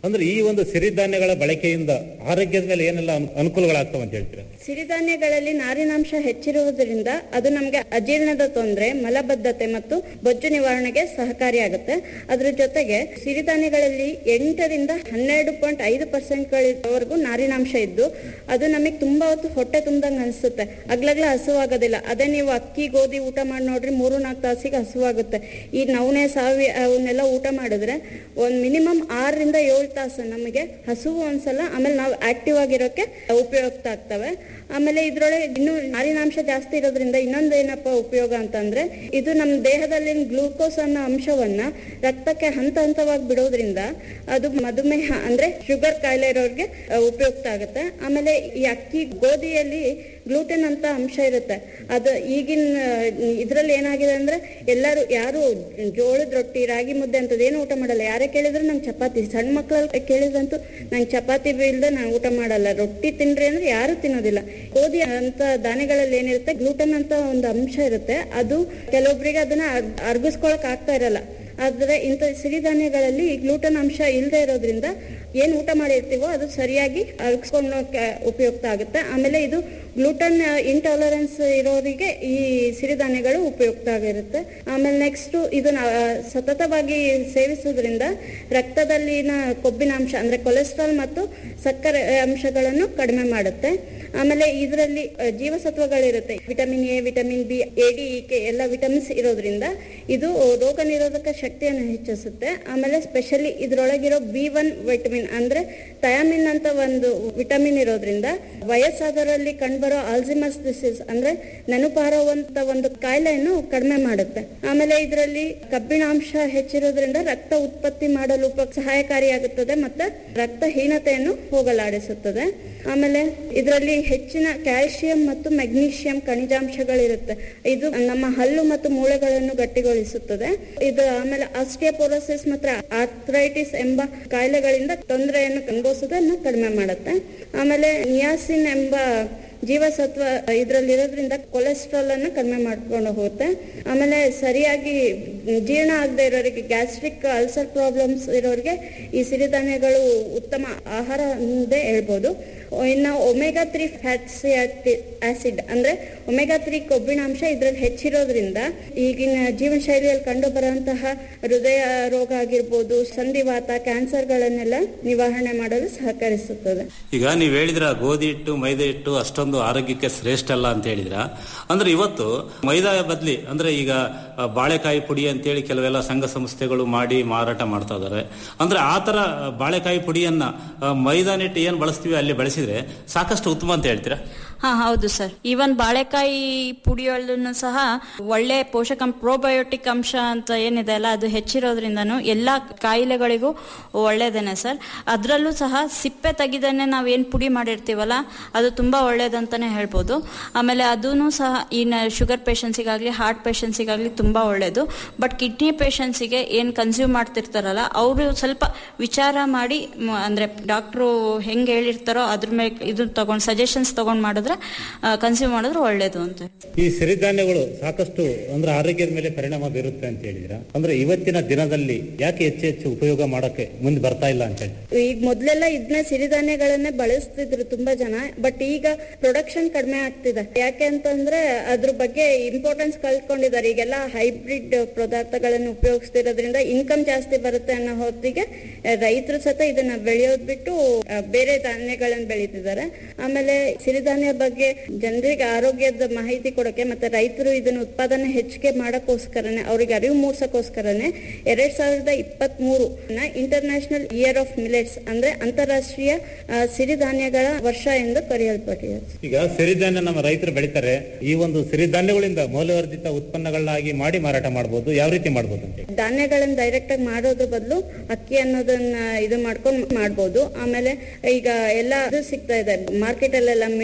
ಅಂದ್ರೆ ಈ ಒಂದು ಸಿರಿಧಾನ್ಯಗಳ ಬಳಕೆಯಿಂದ ಆರೋಗ್ಯದ ಮೇಲೆ ಏನೆಲ್ಲ ಅನು- ಅನುಕೂಲಗಳಾಗ್ತವೆ ಅಂತ ಹೇಳ್ತೀರಾ ಸಿರಿಧಾನ್ಯಗಳಲ್ಲಿ ನಾರಿನಾಂಶ ಹೆಚ್ಚಿರುವುದರಿಂದ ಅದು ನಮಗೆ ಅಜೀರ್ಣದ ತೊಂದರೆ ಮಲಬದ್ಧತೆ ಮತ್ತು ಬೊಜ್ಜು ನಿವಾರಣೆಗೆ ಸಹಕಾರಿಯಾಗುತ್ತೆ ಅದ್ರ ಜೊತೆಗೆ ಸಿರಿಧಾನ್ಯಗಳಲ್ಲಿ ಎಂಟರಿಂದ ಹನ್ನೆರಡು ಪಾಯಿಂಟ್ ಐದು ಪರ್ಸೆಂಟ್ಗಳವರೆಗೂ ನಾರಿನಾಂಶ ಇದ್ದು ಅದು ನಮಗೆ ತುಂಬಾ ಹೊತ್ತು ಹೊಟ್ಟೆ ತುಂಬ್ದಂಗೆ ಅನಿಸುತ್ತೆ ಅಗ್ಲಗ್ಲ ಹಸುವಾಗೋದಿಲ್ಲ ಅದೇ ನೀವು ಅಕ್ಕಿ ಗೋಧಿ ಊಟ ಮಾಡಿ ನೋಡ್ರಿ ಮೂರು ನಾಲ್ಕು ತಾಸಿಗೆ ಹಸುವಾಗುತ್ತೆ ಈ ನವಣೆ ಸಾವಿ ಅವನ್ನೆಲ್ಲ ಊಟ ಮಾಡಿದ್ರೆ ಒಂದ್ ಮಿನಿಮಮ್ ಆರರಿಂದ ಏಳು ತಾಸು ನಮಗೆ ಹಸುವು ಅನ್ಸಲ್ಲ ಆಮೇಲೆ ನಾವು ಆಕ್ಟಿವ್ ಆಗಿರೋಕೆ ಉಪಯುಕ್ತ ಆಗ್ತವೆ ಆಮೇಲೆ ಇದ್ರೊಳಗೆ ಇನ್ನು ನಾರಿನಾಂಶ ಜಾಸ್ತಿ ಇರೋದ್ರಿಂದ ಇನ್ನೊಂದು ಏನಪ್ಪ ಉಪಯೋಗ ಅಂತಂದ್ರೆ ಇದು ನಮ್ಮ ದೇಹದಲ್ಲಿ ಗ್ಲೂಕೋಸ್ ಅನ್ನೋ ಅಂಶವನ್ನ ರಕ್ತಕ್ಕೆ ಹಂತ ಹಂತವಾಗಿ ಬಿಡೋದ್ರಿಂದ ಅದು ಮಧುಮೇಹ ಅಂದ್ರೆ ಶುಗರ್ ಕಾಯಿಲೆ ಇರೋರಿಗೆ ಆ, ಉಪಯುಕ್ತ ಆಗುತ್ತೆ ಆಮೇಲೆ ಈ ಅಕ್ಕಿ ಗೋಧಿಯಲ್ಲಿ ಗ್ಲೂಟೆನ್ ಅಂತ ಅಂಶ ಇರುತ್ತೆ ಅದು ಈಗಿನ ಇದ್ರಲ್ಲಿ ಏನಾಗಿದೆ ಅಂದ್ರೆ ಎಲ್ಲರೂ ಯಾರು ಜೋಳದ ರೊಟ್ಟಿ ರಾಗಿ ಮುದ್ದೆ ಅಂತದ್ ಏನು ಊಟ ಮಾಡಲ್ಲ ಯಾರೇ ಕೇಳಿದ್ರು ನಂಗೆ ಚಪಾತಿ ಸಣ್ಣ ಮಕ್ಕಳಲ್ಲಿ ಕೇಳಿದಂತೂ ನಂಗೆ ಚಪಾತಿ ಇಲ್ದೆ ನಾನು ಊಟ ಮಾಡಲ್ಲ ರೊಟ್ಟಿ ತಿನ್ರಿ ಅಂದ್ರೆ ಯಾರು ತಿನ್ನೋದಿಲ್ಲ ಗೋಧಿ ಅಂತ ಧಾನ್ಯಗಳಲ್ಲಿ ಏನಿರುತ್ತೆ ಗ್ಲೂಟನ್ ಅಂತ ಒಂದು ಅಂಶ ಇರುತ್ತೆ ಅದು ಕೆಲವೊಬ್ಬರಿಗೆ ಅದನ್ನ ಅರ್- ಅರ್ಗಿಸ್ಕೊಳಕ್ ಆಗ್ತಾ ಇರಲ್ಲ ಆದ್ರೆ ಇಂಥ ಸಿರಿಧಾನ್ಯಗಳಲ್ಲಿ ಗ್ಲೂಟನ್ ಅಂಶ ಇಲ್ಲದೆ ಇರೋದ್ರಿಂದ ಏನ್ ಊಟ ಮಾಡಿರ್ತೀವೋ ಅದು ಸರಿಯಾಗಿ ಅರ್ಗಿಸ್ಕೊಳ್ಳೋಕೆ ಉಪಯುಕ್ತ ಆಗುತ್ತೆ ಆಮೇಲೆ ಇದು ಗ್ಲೂಟನ್ ಇಂಟಾಲರೆನ್ಸ್ ಇರೋರಿಗೆ ಈ ಸಿರಿಧಾನ್ಯಗಳು ಉಪಯುಕ್ತ ಆಗಿರುತ್ತೆ ಆಮೇಲೆ ನೆಕ್ಸ್ಟ್ ಇದನ್ನ ಆ, ಸತತವಾಗಿ ಸೇವಿಸುವುದರಿಂದ ರಕ್ತದಲ್ಲಿನ ಕೊಬ್ಬಿನ ಅಂಶ ಅಂದ್ರೆ ಕೊಲೆಸ್ಟ್ರಾಲ್ ಮತ್ತು ಸಕ್ಕರೆ ಅಂಶಗಳನ್ನು ಕಡಿಮೆ ಮಾಡುತ್ತೆ ಆಮೇಲೆ ಇದರಲ್ಲಿ ಆ, ಜೀವಸತ್ವಗಳಿರುತ್ತೆ vitamin A vitamin B A D E K ಎಲ್ಲ ವಿಟಮಿನ್ಸ್ ಇರೋದ್ರಿಂದ ಇದು ರೋಗ ನಿರೋಧಕ ಶಕ್ತಿಯನ್ನು ಹೆಚ್ಚಿಸುತ್ತೆ ಆಮೇಲೆ ಸ್ಪೆಷಲಿ ಇದ್ರೊಳಗಿರೋ ಬಿ ಒನ್ ವಿಟಮಿನ್ ಅಂದ್ರೆ ಥಯಾಮಿನ್ ಅಂತ ಒಂದು ವಿಟಮಿನ್ ಇರೋದ್ರಿಂದ ವಯಸ್ಸಾದವರಲ್ಲಿ ಕಂಡುಬರೋ ಆಲ್ಸಿಮಸ್ ಡಿಸೀಸ್ ಅಂದ್ರೆ ನೆನಪಾರುವಂತ ಒಂದು ಕಾಯಿಲೆಯನ್ನು ಕಡಿಮೆ ಮಾಡುತ್ತೆ ಆಮೇಲೆ ಇದರಲ್ಲಿ ಕಬ್ಬಿಣಾಂಶ ಹೆಚ್ಚಿರೋದ್ರಿಂದ ರಕ್ತ ಉತ್ಪತ್ತಿ ಮಾಡಲು ಉಪ ಸಹಾಯಕಾರಿಯಾಗುತ್ತದೆ ಮತ್ತೆ ರಕ್ತಹೀನತೆಯನ್ನು ಹೋಗಲಾಡಿಸುತ್ತದೆ ಆಮೇಲೆ ಇದರಲ್ಲಿ ಹೆಚ್ಚಿನ ಕ್ಯಾಲ್ಸಿಯಂ ಮತ್ತು ಮೆಗ್ನೀಷಿಯಂ ಖನಿಜಾಂಶಗಳಿರುತ್ತೆ ಇದು ನಮ್ಮ ಹಲ್ಲು ಮತ್ತು ಮೂಳೆಗಳನ್ನು ಗಟ್ಟಿಗೊಳಿಸುತ್ತದೆ ಇದು ಆಮೇಲೆ ಆಸ್ಟಿಯೋಪೋರೋಸಿಸ್ ಮತ್ತು ಆರ್ಥರೈಟಿಸ್ ಎಂಬ ಕಾಯಿಲೆಗಳಿಂದ ತೊಂದರೆಯನ್ನು ಅನುಭವಿಸೋದನ್ನು ಕಡಿಮೆ ಮಾಡುತ್ತೆ ಆಮೇಲೆ ನಿಯಾಸಿನ್ ಎಂಬ ಜೀವಸತ್ವ ಇದರಲ್ಲಿರೋದ್ರಿಂದ ಕೊಲೆಸ್ಟ್ರಾಲ್ ಅನ್ನು ಕಡಿಮೆ ಮಾಡ್ಕೊಂಡು ಹೋಗುತ್ತೆ ಆಮೇಲೆ ಸರಿಯಾಗಿ ಜೀರ್ಣ ಆಗದೆ ಇರೋರಿಗೆ ಗ್ಯಾಸ್ಟ್ರಿಕ್ ಅಲ್ಸರ್ ಪ್ರಾಬ್ಲಮ್ಸ್ ಇರೋರಿಗೆ ಈ ಸಿರಿಧಾನ್ಯಗಳು ಉತ್ತಮ ಆಹಾರ ಎಂದೇ ಹೇಳ್ಬೋದು ಇನ್ನು ಒಮೆಗಾ ತ್ರೀ ಫ್ಯಾಟ್ಸಿ ಆಸಿಡ್ ಅಂದ್ರೆ ಒಮೆಗಾ ತ್ರೀ ಕೊಬ್ಬಿನಾಂಶ ಇದ್ರಲ್ಲಿ ಹೆಚ್ಚಿರೋದ್ರಿಂದ ಈಗಿನ ಜೀವನ ಶೈಲಿಯಲ್ಲಿ ಕಂಡು ಬರುವಂತಹ ಹೃದಯ ರೋಗ ಆಗಿರ್ಬೋದು ಸಂಧಿವಾತ ಕ್ಯಾನ್ಸರ್ಗಳನ್ನೆಲ್ಲ ನಿವಾರಣೆ ಮಾಡಲು ಸಹಕರಿಸುತ್ತದೆ ಈಗ ನೀವು ಹೇಳಿದ್ರ ಗೋಧಿ ಹಿಟ್ಟು ಮೈದಾ ಹಿಟ್ಟು ಅಷ್ಟೊಂದು ಆರೋಗ್ಯಕ್ಕೆ ಶ್ರೇಷ್ಠ ಅಲ್ಲ ಅಂತ ಹೇಳಿದ್ರ ಅಂದ್ರೆ ಇವತ್ತು ಮೈದಾ ಬದ್ಲಿ ಅಂದ್ರೆ ಈಗ ಆ, ಬಾಳೆಕಾಯಿ ಪುಡಿ ಅಂತೇಳಿ ಕೆಲವೆಲ್ಲ ಸಂಘ ಸಂಸ್ಥೆಗಳು ಮಾಡಿ ಮಾರಾಟ ಮಾಡ್ತಾ ಇದಾರೆ ಅಂದ್ರೆ ಆ ತರ ಬಾಳೆಕಾಯಿ ಪುಡಿಯನ್ನ ಆ, ಮೈದಾ ಹಿಟ್ಟು ಏನ್ ಬಳಸ್ತೀವಿ ಅಲ್ಲಿ ಬಳಸಿದ್ರೆ ಸಾಕಷ್ಟು ಉತ್ತಮ ಅಂತ ಹೇಳ್ತೀರಾ ಹಾ ಹೌದು ಸರ್ ಈವನ್ ಬಾಳೆಕಾಯಿ ಪುಡಿಯಲ್ಲೂ ಸಹ ಒಳ್ಳೆ ಪೋಷಕ ಪ್ರೋಬಯೋಟಿಕ್ ಅಂಶ ಅಂತ ಏನಿದೆ ಅಲ್ಲ ಅದು ಹೆಚ್ಚಿರೋದ್ರಿಂದನೂ ಎಲ್ಲ ಕಾಯಿಲೆಗಳಿಗೂ ಒಳ್ಳೇದೇನೆ ಸರ್ ಅದರಲ್ಲೂ ಸಹ ಸಿಪ್ಪೆ ತೆಗಿದೇನೆ ನಾವು ಏನು ಪುಡಿ ಮಾಡಿರ್ತೀವಲ್ಲ ಅದು ತುಂಬ ಒಳ್ಳೇದಂತಾನೆ ಹೇಳ್ಬೋದು ಆಮೇಲೆ ಅದೂ ಸಹ ಈ ಶುಗರ್ ಪೇಷಂಟ್ಸಿಗಾಗಲಿ ಹಾರ್ಟ್ ಪೇಷಂಟ್ಸಿಗಾಗಲಿ ತುಂಬ ಒಳ್ಳೇದು ಬಟ್ ಕಿಡ್ನಿ ಪೇಷಂಟ್ಸಿಗೆ ಏನು ಕನ್ಸ್ಯೂಮ್ ಮಾಡ್ತಿರ್ತಾರಲ್ಲ ಅವರು ಸ್ವಲ್ಪ ವಿಚಾರ ಮಾಡಿ ಮ- ಅಂದ್ರೆ ಡಾಕ್ಟ್ರು ಹೆಂಗೆ ಹೇಳಿರ್ತಾರೋ ಅದ್ರ ಮೇಲೆ ಇದು ತಗೊಂಡು ಸಜೆಷನ್ಸ್ ತಗೊಂಡು ಮಾಡಿದ್ರೆ ಕನ್ಸ್ಯೂಮ್ ಮಾಡಿದ್ರೆ ಒಳ್ಳೇದು ಅಂತ ಈ ಸಿರಿಧಾನ್ಯಗಳು ಸಾಕಷ್ಟು ಅಂದ್ರೆ ಆರೋಗ್ಯದ ಮೇಲೆ ಪರಿಣಾಮ ಬೀರುತ್ತೆ ಅಂತ ಹೇಳಿದ್ರ ಅಂದ್ರೆ ಇವತ್ತಿನ ದಿನದಲ್ಲಿ ಯಾಕೆ ಹೆಚ್ಚು ಹೆಚ್ಚು ಉಪಯೋಗ ಮಾಡಕ್ಕೆ ಮುಂದೆ ಬರ್ತಾ ಇಲ್ಲ ಅಂತ ಹೇಳಿ ಈಗ ಮೊದ್ಲೆಲ್ಲ ಇದನ್ನ ಸಿರಿಧಾನ್ಯಗಳನ್ನೇ ಬಳಸ್ತಿದ್ರು ತುಂಬಾ ಜನ ಬಟ್ ಈಗ ಪ್ರೊಡಕ್ಷನ್ ಕಡಿಮೆ ಆಗ್ತಿದೆ ಯಾಕೆ ಅಂತಂದ್ರೆ ಅದ್ರ ಬಗ್ಗೆ ಇಂಪಾರ್ಟೆನ್ಸ್ ಕಳ್ಕೊಂಡಿದ್ದಾರೆ ಈಗೆಲ್ಲ ಹೈಬ್ರಿಡ್ ಪದಾರ್ಥಗಳನ್ನು ಉಪಯೋಗಿಸ್ತಿರೋದ್ರಿಂದ ಇನ್ಕಮ್ ಜಾಸ್ತಿ ಬರುತ್ತೆ ಅನ್ನೋ ಹೊತ್ತಿಗೆ ರೈತರು ಸತ ಇದನ್ನ ಬೆಳೆಯೋದ್ ಬಿಟ್ಟು ಆ, ಬೇರೆ ಧಾನ್ಯಗಳನ್ನ ಬೆಳೀತಿದ್ದಾರೆ ಆಮೇಲೆ ಸಿರಿಧಾನ್ಯ ಬಗ್ಗೆ ಜನರಿಗೆ ಆರೋಗ್ಯದ ಮಾಹಿತಿ ಕೊಡಕ್ಕೆ ಮತ್ತೆ ರೈತರು ಇದನ್ನ ಉತ್ಪಾದನೆ ಹೆಚ್ಚಿಗೆ ಮಾಡಕ್ಕೋಸ್ಕರನೇ ಅವ್ರಿಗೆ ಅರಿವು ಮೂಡ್ಸಕ್ಕೋಸ್ಕರನೇ ಎರಡ್ ಸಾವಿರದ ಇಪ್ಪತ್ತ್ ಮೂರು ಇಂಟರ್ನ್ಯಾಷನಲ್ ಇಯರ್ ಆಫ್ ಮಿಲೆಟ್ಸ್ ಅಂದ್ರೆ ಅಂತಾರಾಷ್ಟ್ರೀಯ ಆ, ಸಿರಿಧಾನ್ಯಗಳ ವರ್ಷ ಎಂದು ಕರೆಯಲ್ಪಟ್ಟಿದೆ ಈಗ ಸಿರಿಧಾನ್ಯ ನಮ್ಮ ರೈತರು ಬೆಳಿತಾರೆ ಈ ಒಂದು ಸಿರಿಧಾನ್ಯಗಳಿಂದ ಮೌಲ್ಯವರ್ಧಿತ ಉತ್ಪನ್ನಗಳಾಗಿ ಮಾಡಿ ಮಾರಾಟ ಮಾಡಬಹುದು ಯಾವ ರೀತಿ ಮಾಡಬಹುದು ಅಂತ ಹೇಳಿ ಧಾನ್ಯಗಳನ್ನ ಡೈರೆಕ್ಟ್ ಆಗಿ ಮಾಡೋದ್ರ ಬದಲು ಅಕ್ಕಿ ಅನ್ನೋದನ್ನ ಇದು ಮಾಡ್ಕೊಂಡು ಮಾಡ್ಬೋದು ಆಮೇಲೆ ಈಗ ಎಲ್ಲ ಇದು ಸಿಗ್ತಾ ಇದೆ ಮಾರ್ಕೆಟ್ ಅಲ್ಲೆಲ್ಲ ಮಿಲೆಟ್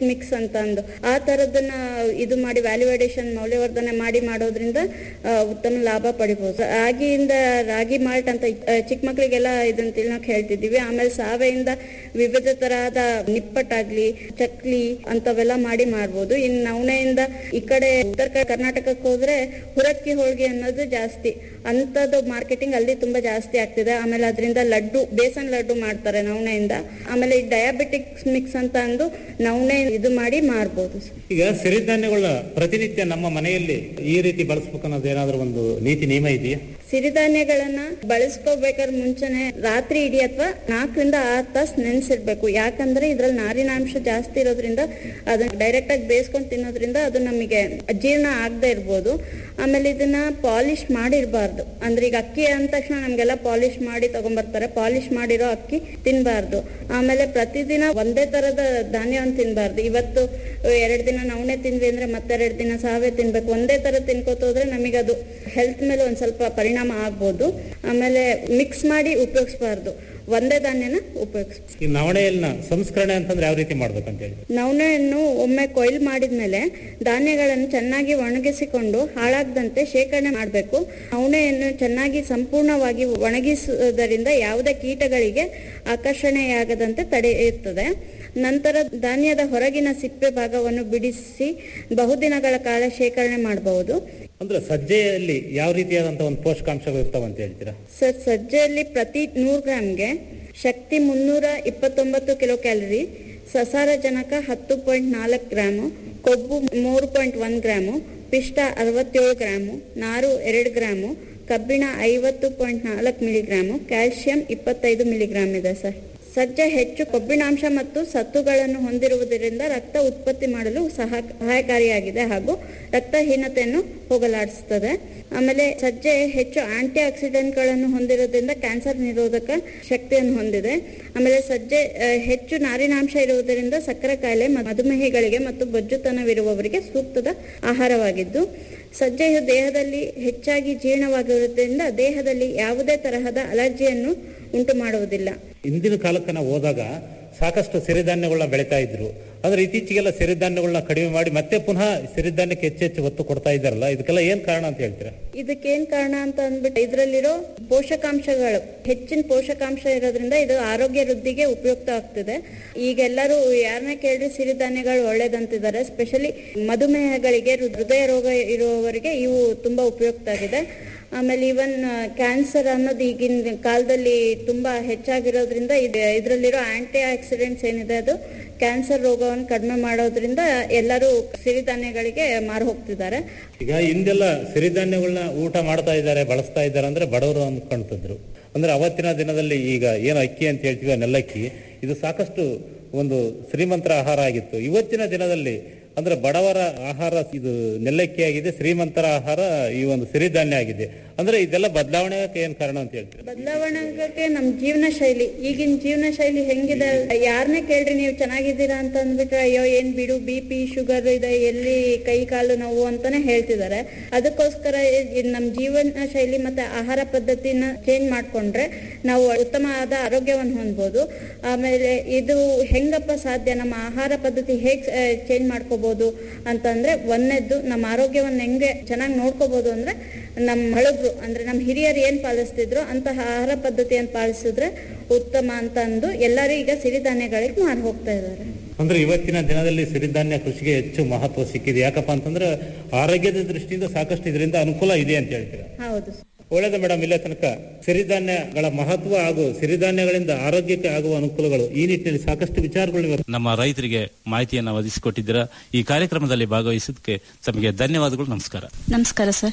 ಮಿಕ್ಸ್ ಅಂತ ಅಂದು ಆ ತರದನ್ನ ಇದು ಮಾಡಿ ವ್ಯಾಲ್ಯೂಡೇಷನ್ ಮೌಲ್ಯವರ್ಧನೆ ಮಾಡಿ ಮಾಡೋದ್ರಿಂದ ಆ, ಉತ್ತಮ ಲಾಭ ಪಡಿಬಹುದು ರಾಗಿಯಿಂದ ರಾಗಿ ಮಾಲ್ಟ್ ಅಂತ ಆ, ಚಿಕ್ಕ ಮಕ್ಳಿಗೆಲ್ಲ ಇದನ್ನ ತಿನ್ನಕ್ ಹೇಳ್ತಿದೀವಿ ಆಮೇಲೆ ಸಾವೆಯಿಂದ ವಿವಿಧ ತರಹದ ನಿಪ್ಪಟ್ಟಾಗ್ಲಿ ಚಕ್ಲಿ ಅಂತವೆಲ್ಲ ಮಾಡಿ ಮಾಡ್ಬೋದು ಇನ್ ನವಣೆಯಿಂದ ಈ ಕಡೆ ಉತ್ತರ ಕ- ಕರ್ನಾಟಕಕ್ಕೆ ಹೋದ್ರೆ ಹುರಕ್ಕಿ ಹೋಳಿಗೆ ಅನ್ನೋದು ಜಾಸ್ತಿ ಅಂತದ್ದು ಮಾರ್ಕೆಟಿಂಗ್ ಅಲ್ಲಿ ತುಂಬಾ ಜಾಸ್ತಿ ಆಗ್ತಿದೆ ಆಮೇಲೆ ಅದರಿಂದ ಲಡ್ಡು ಬೇಸನ್ ಲಡ್ಡು ಮಾಡ್ತಾರೆ ನವಣೆಯಿಂದ ಆಮೇಲೆ ಈ ಡಯಾಬಿಟಿಕ್ಸ್ ಮಿಕ್ಸ್ ಅಂತ ಅಂದು ನವಣೆ ಇದು ಮಾಡಿ ಮಾರ್ಬೋದು ಈಗ ಸಿರಿಧಾನ್ಯಗಳನ್ನ ಪ್ರತಿನಿತ್ಯ ನಮ್ಮ ಮನೆಯಲ್ಲಿ ಈ ರೀತಿ ಬಳಸ್ಬೇಕು ಅನ್ನೋದು ಏನಾದ್ರೂ ಒಂದು ನೀತಿ ನಿಯಮ ಇದೆಯಾ ಸಿರಿಧಾನ್ಯಗಳನ್ನ ಬಳಸ್ಕೋಬೇಕಾದ್ರೆ ಮುಂಚೆನೆ ರಾತ್ರಿ ಇಡೀ ಅಥವಾ ನಾಲ್ಕರಿಂದ ಆರು ತಾಸು ನೆನೆಸಿರ್ಬೇಕು ಯಾಕಂದ್ರೆ ಇದ್ರಲ್ಲಿ ನಾರಿನಾಂಶ ಜಾಸ್ತಿ ಇರೋದ್ರಿಂದ ಅದನ್ನ ಡೈರೆಕ್ಟ್ ಆಗಿ ಬೇಯಿಸ್ಕೊಂಡು ತಿನ್ನೋದ್ರಿಂದ ಅದು ನಮಗೆ ಜೀರ್ಣ ಆಗದೆ ಇರ್ಬೋದು ಆಮೇಲೆ ಇದನ್ನ ಪಾಲಿಶ್ ಮಾಡಿರ್ಬಾರ್ದು ಅಂದ್ರೆ ಈಗ ಅಕ್ಕಿ ಅಂದ ತಕ್ಷಣ ನಮ್ಗೆಲ್ಲ ಪಾಲಿಶ್ ಮಾಡಿ ತಗೊಂಡ್ಬರ್ತಾರೆ ಪಾಲಿಶ್ ಮಾಡಿರೋ ಅಕ್ಕಿ ತಿನ್ಬಾರ್ದು ಆಮೇಲೆ ಪ್ರತಿದಿನ ಒಂದೇ ತರದ ಧಾನ್ಯವನ್ನು ತಿನ್ಬಾರ್ದು ಇವತ್ತು ಎರಡು ದಿನ ನವಣೆ ತಿಂದ್ವಿ ಅಂದ್ರೆ ಮತ್ತೆರಡು ದಿನ ಸಾವೆ ತಿನ್ಬೇಕು ಒಂದೇ ತರ ತಿನ್ಕೋತ ಹೋದ್ರೆ ನಮಗೆ ಅದು ಹೆಲ್ತ್ ಮೇಲೆ ಒಂದ್ ಸ್ವಲ್ಪ ಪರಿಣಾಮ ಆಗ್ಬೋದು ಆಮೇಲೆ ಮಿಕ್ಸ್ ಮಾಡಿ ಉಪಯೋಗಿಸ್ಬಾರ್ದು ಒಂದೇ ಧಾನ್ಯನ ಉಪಯೋಗಿಸ್ಬೇಕು ಈ ನವಣೆಯನ್ನ ಸಂಸ್ಕರಣೆ ಅಂತಂದ್ರೆ ಯಾವ ರೀತಿ ಮಾಡ್ಬೇಕಂತ ಹೇಳಿ ನವಣೆಯನ್ನು ಒಮ್ಮೆ ಕೊಯ್ಲು ಮಾಡಿದ್ಮೇಲೆ ಧಾನ್ಯಗಳನ್ನು ಚೆನ್ನಾಗಿ ಒಣಗಿಸಿಕೊಂಡು ಹಾಳಾಗದಂತೆ ಶೇಖರಣೆ ಮಾಡಬೇಕು ನವಣೆಯನ್ನು ಚೆನ್ನಾಗಿ ಸಂಪೂರ್ಣವಾಗಿ ಒಣಗಿಸುವುದರಿಂದ ಯಾವುದೇ ಕೀಟಗಳಿಗೆ ಆಕರ್ಷಣೆಯಾಗದಂತೆ ತಡೆಯುತ್ತದೆ ನಂತರ ಧಾನ್ಯದ ಹೊರಗಿನ ಸಿಪ್ಪೆ ಭಾಗವನ್ನು ಬಿಡಿಸಿ ಬಹುದಿನಗಳ ಕಾಲ ಶೇಖರಣೆ ಮಾಡಬಹುದು ಅಂದ್ರೆ ಸಜ್ಜೆಯಲ್ಲಿ ಯಾವ ರೀತಿಯಾದಂತಹ ಒಂದು ಪೋಷಕಾಂಶಗಳು ಇರ್ತಾವ ಅಂತ ಹೇಳ್ತೀರಾ ಸರ್ ಸಜ್ಜೆಯಲ್ಲಿ ಪ್ರತಿ ನೂರು ಗ್ರಾಮ್ಗೆ ಶಕ್ತಿ ಮುನ್ನೂರ ಇಪ್ಪತ್ತೊಂಬತ್ತು ಕಿಲೋ ಕ್ಯಾಲರಿ ಸಸಾರಜನಕ ಹತ್ತು ಪಾಯಿಂಟ್ ನಾಲ್ಕು ಗ್ರಾಮು ಕೊಬ್ಬು ಮೂರು ಪಾಯಿಂಟ್ ಒಂದ್ ಗ್ರಾಮು ಪಿಷ್ಟ ಅರವತ್ತೇಳು ಗ್ರಾಮು ನಾರು ಎರಡು ಗ್ರಾಮು ಕಬ್ಬಿಣ ಐವತ್ತು ಪಾಯಿಂಟ್ ನಾಲ್ಕು ಮಿಲಿಗ್ರಾಮು ಕ್ಯಾಲ್ಸಿಯಂ ಇಪ್ಪತ್ತೈದು ಮಿಲಿಗ್ರಾಮ್ ಇದೆ ಸರ್ ಸಜ್ಜೆ ಹೆಚ್ಚು ಕೊಬ್ಬಿನಾಂಶ ಮತ್ತು ಸತ್ತುಗಳನ್ನು ಹೊಂದಿರುವುದರಿಂದ ರಕ್ತ ಉತ್ಪತ್ತಿ ಮಾಡಲು ಸಹ ಸಹಾಯಕಾರಿಯಾಗಿದೆ ಹಾಗೂ ರಕ್ತಹೀನತೆಯನ್ನು ಹೋಗಲಾಡಿಸುತ್ತದೆ ಆಮೇಲೆ ಸಜ್ಜೆ ಹೆಚ್ಚು ಆಂಟಿ ಆಕ್ಸಿಡೆಂಟ್ಗಳನ್ನು ಹೊಂದಿರೋದ್ರಿಂದ ಕ್ಯಾನ್ಸರ್ ನಿರೋಧಕ ಶಕ್ತಿಯನ್ನು ಹೊಂದಿದೆ ಆಮೇಲೆ ಸಜ್ಜೆ ಆ, ಹೆಚ್ಚು ನಾರಿನಾಂಶ ಇರುವುದರಿಂದ ಸಕ್ಕರೆ ಕಾಯಿಲೆ ಮ- ಮಧುಮೇಹಿಗಳಿಗೆ ಮತ್ತು ಬೊಜ್ಜುತನವಿರುವವರಿಗೆ ಸೂಕ್ತದ ಆಹಾರವಾಗಿದ್ದು ಸಜ್ಜೆಯು ದೇಹದಲ್ಲಿ ಹೆಚ್ಚಾಗಿ ಜೀರ್ಣವಾಗಿರುವುದರಿಂದ ದೇಹದಲ್ಲಿ ಯಾವುದೇ ತರಹದ ಅಲರ್ಜಿಯನ್ನು ಉಂಟು ಮಾಡುವುದಿಲ್ಲ ಇಂದಿನ ಕಾಲಕ್ಕೆ ನಾವು ಹೋದಾಗ ಸಾಕಷ್ಟು ಸಿರಿಧಾನ್ಯಗಳನ್ನ ಬೆಳೀತಾ ಇದ್ರು ಆದ್ರೆ ಇತ್ತೀಚೆಗೆಲ್ಲ ಸಿರಿಧಾನ್ಯಗಳನ್ನ ಕಡಿಮೆ ಮಾಡಿ ಮತ್ತೆ ಪುನಃ ಸಿರಿಧಾನ್ಯಕ್ಕೆ ಹೆಚ್ಚು ಹೆಚ್ಚು ಒತ್ತು ಕೊಡ್ತಾ ಇದ್ದಾರಲ್ಲ ಇದಕ್ಕೆಲ್ಲ ಏನ್ ಕಾರಣ ಅಂತ ಹೇಳ್ತೀರಾ ಇದಕ್ಕೇನ್ ಕಾರಣ ಅಂತ ಅಂದ್ಬಿಟ್ಟು ಇದ್ರಲ್ಲಿರೋ ಪೋಷಕಾಂಶಗಳು ಹೆಚ್ಚಿನ ಪೋಷಕಾಂಶ ಇರೋದ್ರಿಂದ ಇದು ಆರೋಗ್ಯ ವೃದ್ಧಿಗೆ ಉಪಯುಕ್ತ ಆಗ್ತಿದೆ ಈಗೆಲ್ಲರೂ ಯಾರನ್ನ ಕೇಳಿದ್ರೆ ಸಿರಿಧಾನ್ಯಗಳು ಒಳ್ಳೇದಂತಿದ್ದಾರೆ ಸ್ಪೆಷಲಿ ಮಧುಮೇಹಗಳಿಗೆ ಹೃ- ಹೃದಯ ರೋಗ ಇರುವವರಿಗೆ ಇವು ತುಂಬಾ ಉಪಯುಕ್ತ ಆಗಿದೆ ಆಮೇಲೆ ಇವನ್ ಕ್ಯಾನ್ಸರ್ ಅನ್ನೋದು ಈಗಿನ ಕಾಲದಲ್ಲಿ ತುಂಬಾ ಹೆಚ್ಚಾಗಿರೋದ್ರಿಂದ ಇದ್- ಇದ್ರಲ್ಲಿರೋ ಆಂಟಿ ಆಕ್ಸಿಡೆಂಟ್ಸ್ ಏನಿದೆ ಅದು ಕ್ಯಾನ್ಸರ್ ರೋಗವನ್ನು ಕಡಿಮೆ ಮಾಡೋದ್ರಿಂದ ಎಲ್ಲರೂ ಸಿರಿಧಾನ್ಯಗಳಿಗೆ ಮಾರು ಹೋಗ್ತಿದ್ದಾರೆ ಈಗ ಹಿಂದೆಲ್ಲ ಸಿರಿಧಾನ್ಯಗಳನ್ನ ಊಟ ಮಾಡ್ತಾ ಇದ್ದಾರೆ ಬಳಸ್ತಾ ಇದ್ದಾರೆ ಅಂದ್ರೆ ಬಡವರು ಅನ್ಕೊಂತಿದ್ರು ಅಂದ್ರೆ ಅವತ್ತಿನ ದಿನದಲ್ಲಿ ಈಗ ಏನು ಅಕ್ಕಿ ಅಂತ ಹೇಳ್ತೀವಿ ಆ ನೆಲ್ಲಕ್ಕಿ ಇದು ಸಾಕಷ್ಟು ಒಂದು ಶ್ರೀಮಂತರ ಆಹಾರ ಆಗಿತ್ತು ಇವತ್ತಿನ ದಿನದಲ್ಲಿ ಅಂದ್ರೆ ಬಡವರ ಆಹಾರ ಇದು ನೆಲ್ಲಕ್ಕಿ ಆಗಿದೆ ಶ್ರೀಮಂತರ ಆಹಾರ ಈ ಒಂದು ಸಿರಿಧಾನ್ಯ ಆಗಿದೆ ಅಂದ್ರೆ ಇದೆಲ್ಲ ಬದಲಾವಣೆ ಏನ್ ಕಾರಣ ಅಂತ ಹೇಳ್ತೀರಾ ಬದಲಾವಣೆಗೆ ನಮ್ ಜೀವನ ಶೈಲಿ ಈಗಿನ ಜೀವನ ಶೈಲಿ ಹೆಂಗಿದೆ ಯಾರನ್ನೇ ಕೇಳ್ರಿ ನೀವು ಚೆನ್ನಾಗಿದ್ದೀರಾ ಅಂತ ಅಂದ್ಬಿಟ್ರೆ ಅಯ್ಯೋ ಏನ್ ಬಿಡು ಬಿ ಪಿ ಶುಗರ್ ಇದೆ ಎಲ್ಲಿ ಕೈ ಕಾಲು ನೋವು ಅಂತಾನೆ ಹೇಳ್ತಿದ್ದಾರೆ ಅದಕ್ಕೋಸ್ಕರ ಇ- ನಮ್ ಜೀವನ ಶೈಲಿ ಮತ್ತೆ ಆಹಾರ ಪದ್ಧತಿನ ಚೇಂಜ್ ಮಾಡ್ಕೊಂಡ್ರೆ ನಾವು ಉತ್ತಮವಾದ ಆರೋಗ್ಯವನ್ನು ಹೊಂದ್ಬೋದು ಆಮೇಲೆ ಇದು ಹೆಂಗಪ್ಪ ಸಾಧ್ಯ ನಮ್ಮ ಆಹಾರ ಪದ್ಧತಿ ಹೇಗ್ ಚೇಂಜ್ ಮಾಡ್ಕೋಬಹುದು ಅಂತಂದ್ರೆ ಒಂದನೇದ್ದು ನಮ್ಮ ಆರೋಗ್ಯವನ್ನ ಹೆಂಗೆ ಚೆನ್ನಾಗಿ ನೋಡ್ಕೋಬಹುದು ಅಂದ್ರೆ ನಮ್ಮ ಹಳಬ್ರು ಅಂದ್ರೆ ನಮ್ಮ ಹಿರಿಯರು ಏನ್ ಪಾಲಿಸ್ತಿದ್ರು ಅಂತಹ ಆಹಾರ ಪದ್ಧತಿಯನ್ನು ಪಾಲಿಸಿದ್ರೆ ಉತ್ತಮ ಅಂತ ಅಂದು ಎಲ್ಲರೂ ಈಗ ಸಿರಿಧಾನ್ಯಗಳಿಗೆ ಮಾರು ಹೋಗ್ತಾ ಇದ್ದಾರೆ ಅಂದ್ರೆ ಇವತ್ತಿನ ದಿನದಲ್ಲಿ ಸಿರಿಧಾನ್ಯ ಕೃಷಿಗೆ ಹೆಚ್ಚು ಮಹತ್ವ ಸಿಕ್ಕಿದೆ ಯಾಕಪ್ಪ ಅಂತಂದ್ರೆ ಆರೋಗ್ಯದ ದೃಷ್ಟಿಯಿಂದ ಸಾಕಷ್ಟು ಇದರಿಂದ ಅನುಕೂಲ ಇದೆ ಅಂತ ಹೇಳ್ತೀರಾ ಹೌದು ಒಳ್ಳೇದು ಮೇಡಮ್ ಇಲ್ಲೇ ತನಕ ಸಿರಿಧಾನ್ಯಗಳ ಮಹತ್ವ ಹಾಗೂ ಸಿರಿಧಾನ್ಯಗಳಿಂದ ಆರೋಗ್ಯಕ್ಕೆ ಆಗುವ ಅನುಕೂಲಗಳು ಈ ನಿಟ್ಟಿನಲ್ಲಿ ಸಾಕಷ್ಟು ವಿಚಾರಗಳು ಇವತ್ತು ನಮ್ಮ ರೈತರಿಗೆ ಮಾಹಿತಿಯನ್ನು ಒದಗಿಸಿಕೊಟ್ಟಿದ್ದೀರಾ ಈ ಕಾರ್ಯಕ್ರಮದಲ್ಲಿ ಭಾಗವಹಿಸಿದ್ದಕ್ಕೆ ತಮಗೆ ಧನ್ಯವಾದಗಳು ನಮಸ್ಕಾರ ನಮಸ್ಕಾರ ಸರ್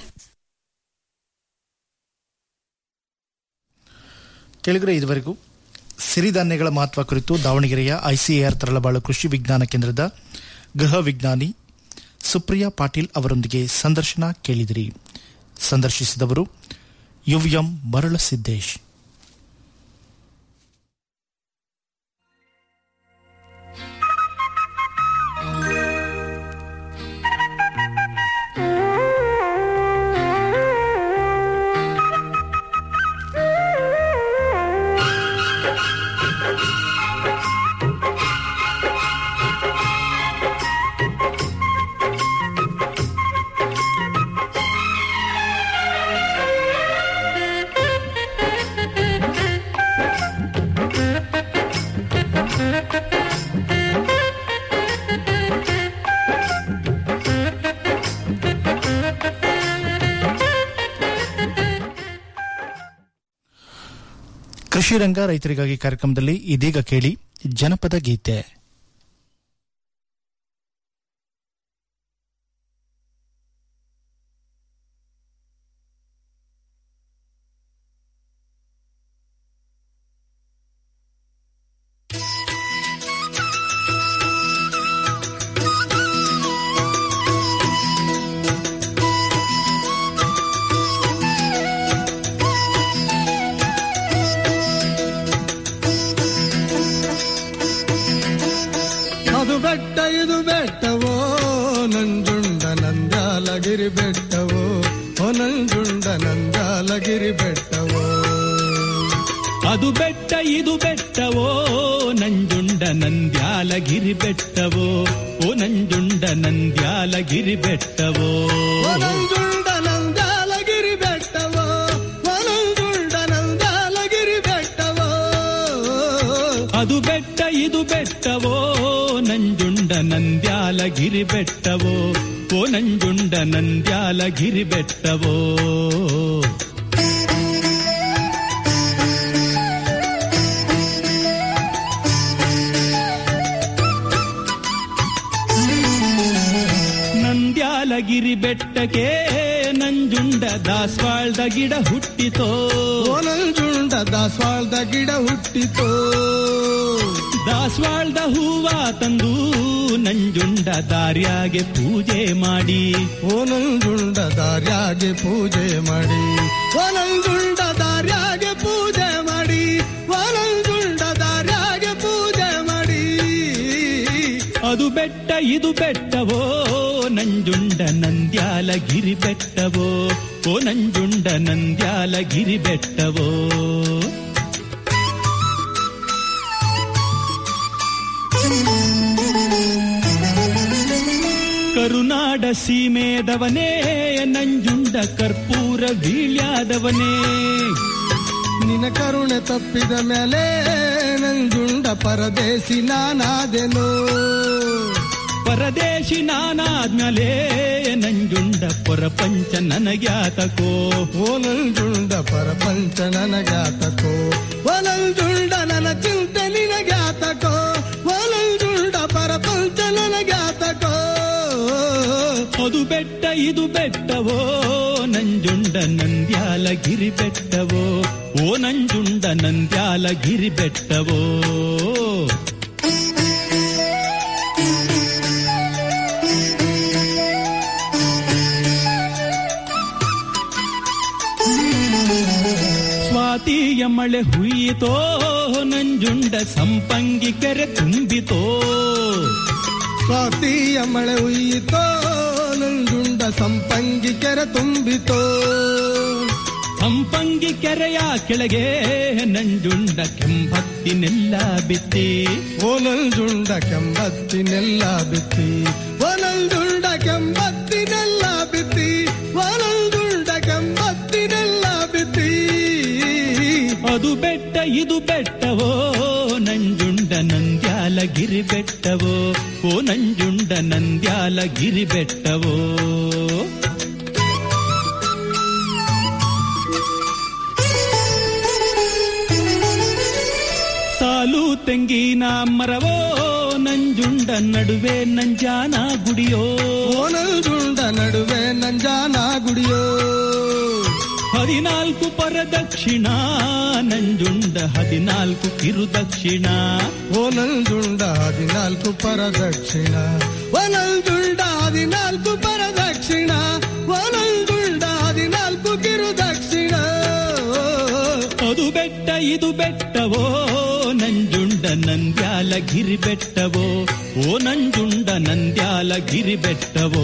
ಕೆಳಗಡೆ ಇದುವರೆಗೂ ಸಿರಿಧಾನ್ಯಗಳ ಮಹತ್ವ ಕುರಿತು ದಾವಣಗೆರೆಯ ಐಸಿಎಆರ್ ತರಳಬಾಳು ಕೃಷಿ ವಿಜ್ಞಾನ ಕೇಂದ್ರದ ಗೃಹ ವಿಜ್ಞಾನಿ ಸುಪ್ರಿಯಾ ಪಾಟೀಲ್ ಅವರೊಂದಿಗೆ ಸಂದರ್ಶನ ಕೇಳಿದಿರಿ ಸಂದರ್ಶಿಸಿದವರು ಯುವಿಎಂ ಮರಳಸಿದ್ದೇಶ್ Thank you. ಕೃಷಿ ರಂಗ ರೈತರಿಗಾಗಿ ಕಾರ್ಯಕ್ರಮದಲ್ಲಿ ಇದೀಗ ಕೇಳಿ ಜನಪದ ಗೀತೆ ಅದು ಬೆಟ್ಟ ಇದು ಬೆಟ್ಟವೋ ನಂಜುಂಡ ನಂಜಾಲಗಿರಿ ಬೆಟ್ಟವೋ ಓ ನಂಜುಂಡ ನಂಜಾಲಗಿರಿ ಬೆಟ್ಟವೋ ಅದು ಬೆಟ್ಟ ಇದು ಬೆಟ್ಟವೋ ನಂಜುಂಡ ನಂದ್ಯಾಲಗಿರಿ ಬೆಟ್ಟವೋ ಓ ನಂಜುಂಡ ನಂದ್ಯಾಲಗಿರಿ ಬೆಟ್ಟವೋ ಓ ನಂಜುಂಡ ನಂಜಾಲಗಿರಿ ಬೆಟ್ಟವೋ ಓ ನಂಜುಂಡ ನಂಜಾಲಗಿರಿ ಬೆಟ್ಟವೋ ಅದು ಬೆಟ್ಟ ಇದು ಬೆಟ್ಟವೋ ನಂಜುಂಡ ನಂದ್ಯಾಲಗಿರಿ ಬೆಟ್ಟವೋ ಓ ನಂಜುಂಡ ನಂದ್ಯಾಲಗಿರಿ ಬೆಟ್ಟವೋ ನಂದ್ಯಾಲಗಿರಿ ಬೆಟ್ಟಕ್ಕೆ ನಂಜುಂಡ ದಾಸವಾಳದ ಗಿಡ ಹುಟ್ಟಿತೋ ಓ ನಂಜುಂಡ ದಾಸವಾಳದ ಗಿಡ ಹುಟ್ಟಿತೋ ದಾಸವಾಳದ ಹೂವ ತಂದು ನಂಜುಂಡ ದಾರ್ಯಾಗೆ ಪೂಜೆ ಮಾಡಿ ಓ ನಂಜುಂಡ ದಾರ್ಯಾಗೆ ಪೂಜೆ ಮಾಡಿ ಓ ನಂಜುಂಡ ದಾರ್ಯಾಗೆ ಪೂಜೆ ಮಾಡಿ ಓ ನಂಜುಂಡ ದಾರ್ಯಾಗೆ ಪೂಜೆ ಮಾಡಿ ಅದು ಬೆಟ್ಟ ಇದು ಬೆಟ್ಟವೋ ನಂಜುಂಡ ನಂದ್ಯಾಲಗಿರಿ ಬೆಟ್ಟವೋ ಓ ನಂಜುಂಡ ನಂದ್ಯಾಲಗಿರಿ ಬೆಟ್ಟವೋ ಕರುನಾಡ ಸೀಮೆದವನೇ ನಂಜುಂಡ ಕರ್ಪೂರ ಬೀಳ್ಯಾದವನೇ ನಿನ ಕರುಣೆ ತಪ್ಪಿದ ಮೇಲೆ ನಂಜುಂಡ ಪರದೇಸಿ ನಾನಾದೆನು ಪರದೇಶಿ ನಾನಾದ್ಮೇಲೆ ನಂಜುಂಡ ಪರಪಂಚ ನನಗ್ಯಾತಕೋ ಓ ನಂಜುಂಡ ಪರಪಂಚ ನನಗ್ಯಾತಕೋ ಓ ನಂಜುಂಡ ನನ್ನ ಚಿಂತೆ ನಿನಗ್ಯಾತಕೋ ಓ ನಂಜುಂಡ ಪರಪಂಚ ನನಗ್ಯಾತಕೋ ಅದು ಬೆಟ್ಟ ಇದು ಬೆಟ್ಟವೋ ನಂಜುಂಡ ನಂದ್ಯಾಲಗಿರಿ ಬೆಟ್ಟವೋ ಓ ನಂಜುಂಡ ನಂದ್ಯಾಲಗಿರಿ ಬೆಟ್ಟವೋ ಸ್ವಾತಿಯ ಮಳೆ ಹುಯ್ಯಿತೋ ನಂಜುಂಡ ಸಂಪಂಗಿ ಕೆರೆ ತುಂಬಿತೋ ಸ್ವಾತಿಯ ಮಳೆ ಉಯ್ಯಿತೋ ನಂಜುಂಡ ಸಂಪಂಗಿ ಕೆರೆ ತುಂಬಿತೋ ಸಂಪಂಗಿ ಕೆರೆಯ ಕೆಳಗೆ ನಂಜುಂಡ ಕೆಂಬತ್ತಿನೆಲ್ಲ ಬಿತ್ತಿ ಓ ನಂಜುಂಡ ಕೆಂಬತ್ತಿನೆಲ್ಲ ಬಿತ್ತಿ ಓ ನಂಜುಂಡ ಕೆಂಬತ್ತಿನೆಲ್ಲ ಬಿತ್ತಿ ಓ ನಂಜುಂಡ ಕೆಂಬತ್ತಿನೆಲ್ಲ ಬಿತ್ತಿ ಅದು ಬೆಟ್ಟ ಇದು ಬೆಟ್ಟವೋ ನಂಜುಂಡ ನಂದ್ಯಾಲಗಿರಿ ಬೆಟ್ಟವೋ ಓ ನಂಜುಂಡ ನಂದ್ಯಾಲಗಿರಿ ಬೆಟ್ಟವೋ ಸಾಲು ತೆಂಗಿನ ಮರವೋ ನಂಜುಂಡ ನಡುವೆ ನಂಜಾನ ಗುಡಿಯೋ ಓ ನಂಜುಂಡ ನಡುವೆ ನಂಜಾನ ಗುಡಿಯೋ ಹದಿನಾಲ್ಕು ಪರದಕ್ಷಿಣ ನಂಜುಂಡ ಹದಿನಾಲ್ಕು ಕಿರುದಕ್ಷಿಣ ಓ ನಂಜುಂಡ ಹದಿನಾಲ್ಕು ಪರದಕ್ಷಿಣ ಓ ನಂಜುಂಡ ಹದಿನಾಲ್ಕು ಪರದಕ್ಷಿಣ ಓ ನಂಜುಂಡ ಹದಿನಾಲ್ಕು ಕಿರುದಕ್ಷಿಣ ಅದು ಬೆಟ್ಟ ಇದು ಬೆಟ್ಟವೋ ನಂಜುಂಡ ನಂದ್ಯಾಲಗಿರಿ ಬೆಟ್ಟವೋ ಓ ನಂಜುಂಡ ನಂದ್ಯಾಲಗಿರಿ ಬೆಟ್ಟವೋ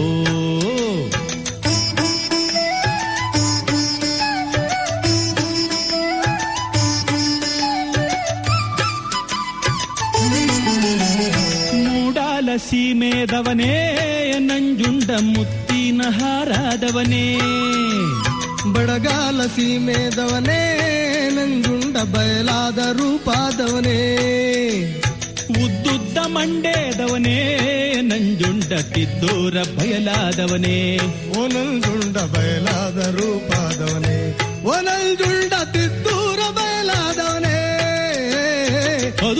ಮೂಡಾಲ ಸೀಮೆದವನೇ ನಂಜುಂಡ ಮುತ್ತಿನ ಹಾರಾದವನೇ ಬಡಗಾಲ ಸೀಮೆದವನೇ ನಂಜುಂಡ ಬಯಲಾದ ರೂಪಾದವನೇ ಉದ್ದುದ್ದ ಮಂಡೇದವನೇ ನಂಜುಂಡ ತಿದ್ದೂರ ಬಯಲಾದವನೇ ಓ ನಂಜುಂಡ ಬಯಲಾದ ರೂಪಾದವನೇ ಓ ನಂಜುಂಡ ತಿದ್ದೂರ ಬಯಲಾದವನೇ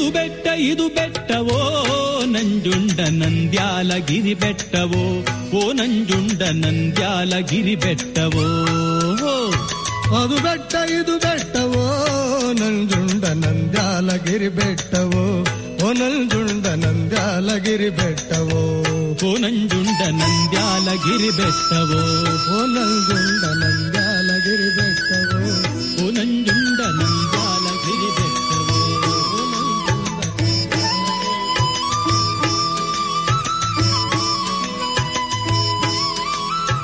ಅದು ಬೆಟ್ಟ ಇದು ಬೆಟ್ಟವೋ ನಂಜುಂಡ ನಂದ್ಯಾಲಗಿರಿ ಬೆಟ್ಟವೋ ಓ ನಂಜುಂಡ ನಂದ್ಯಾಲಗಿರಿ ಬೆಟ್ಟವೋ ಅದು ಬೆಟ್ಟ ಇದು ಬೆಟ್ಟವೋ ನಂಜುಂಡ ನಂದ್ಯಾಲಗಿರಿ ಬೆಟ್ಟವೋ ಓ ನಂಜುಂಡ ನಂದ್ಯಾಲಗಿರಿ ಬೆಟ್ಟವೋ ಓ ನಂಜುಂಡ ನಂದ್ಯಾಲಗಿರಿ ಬೆಟ್ಟವೋ ಓ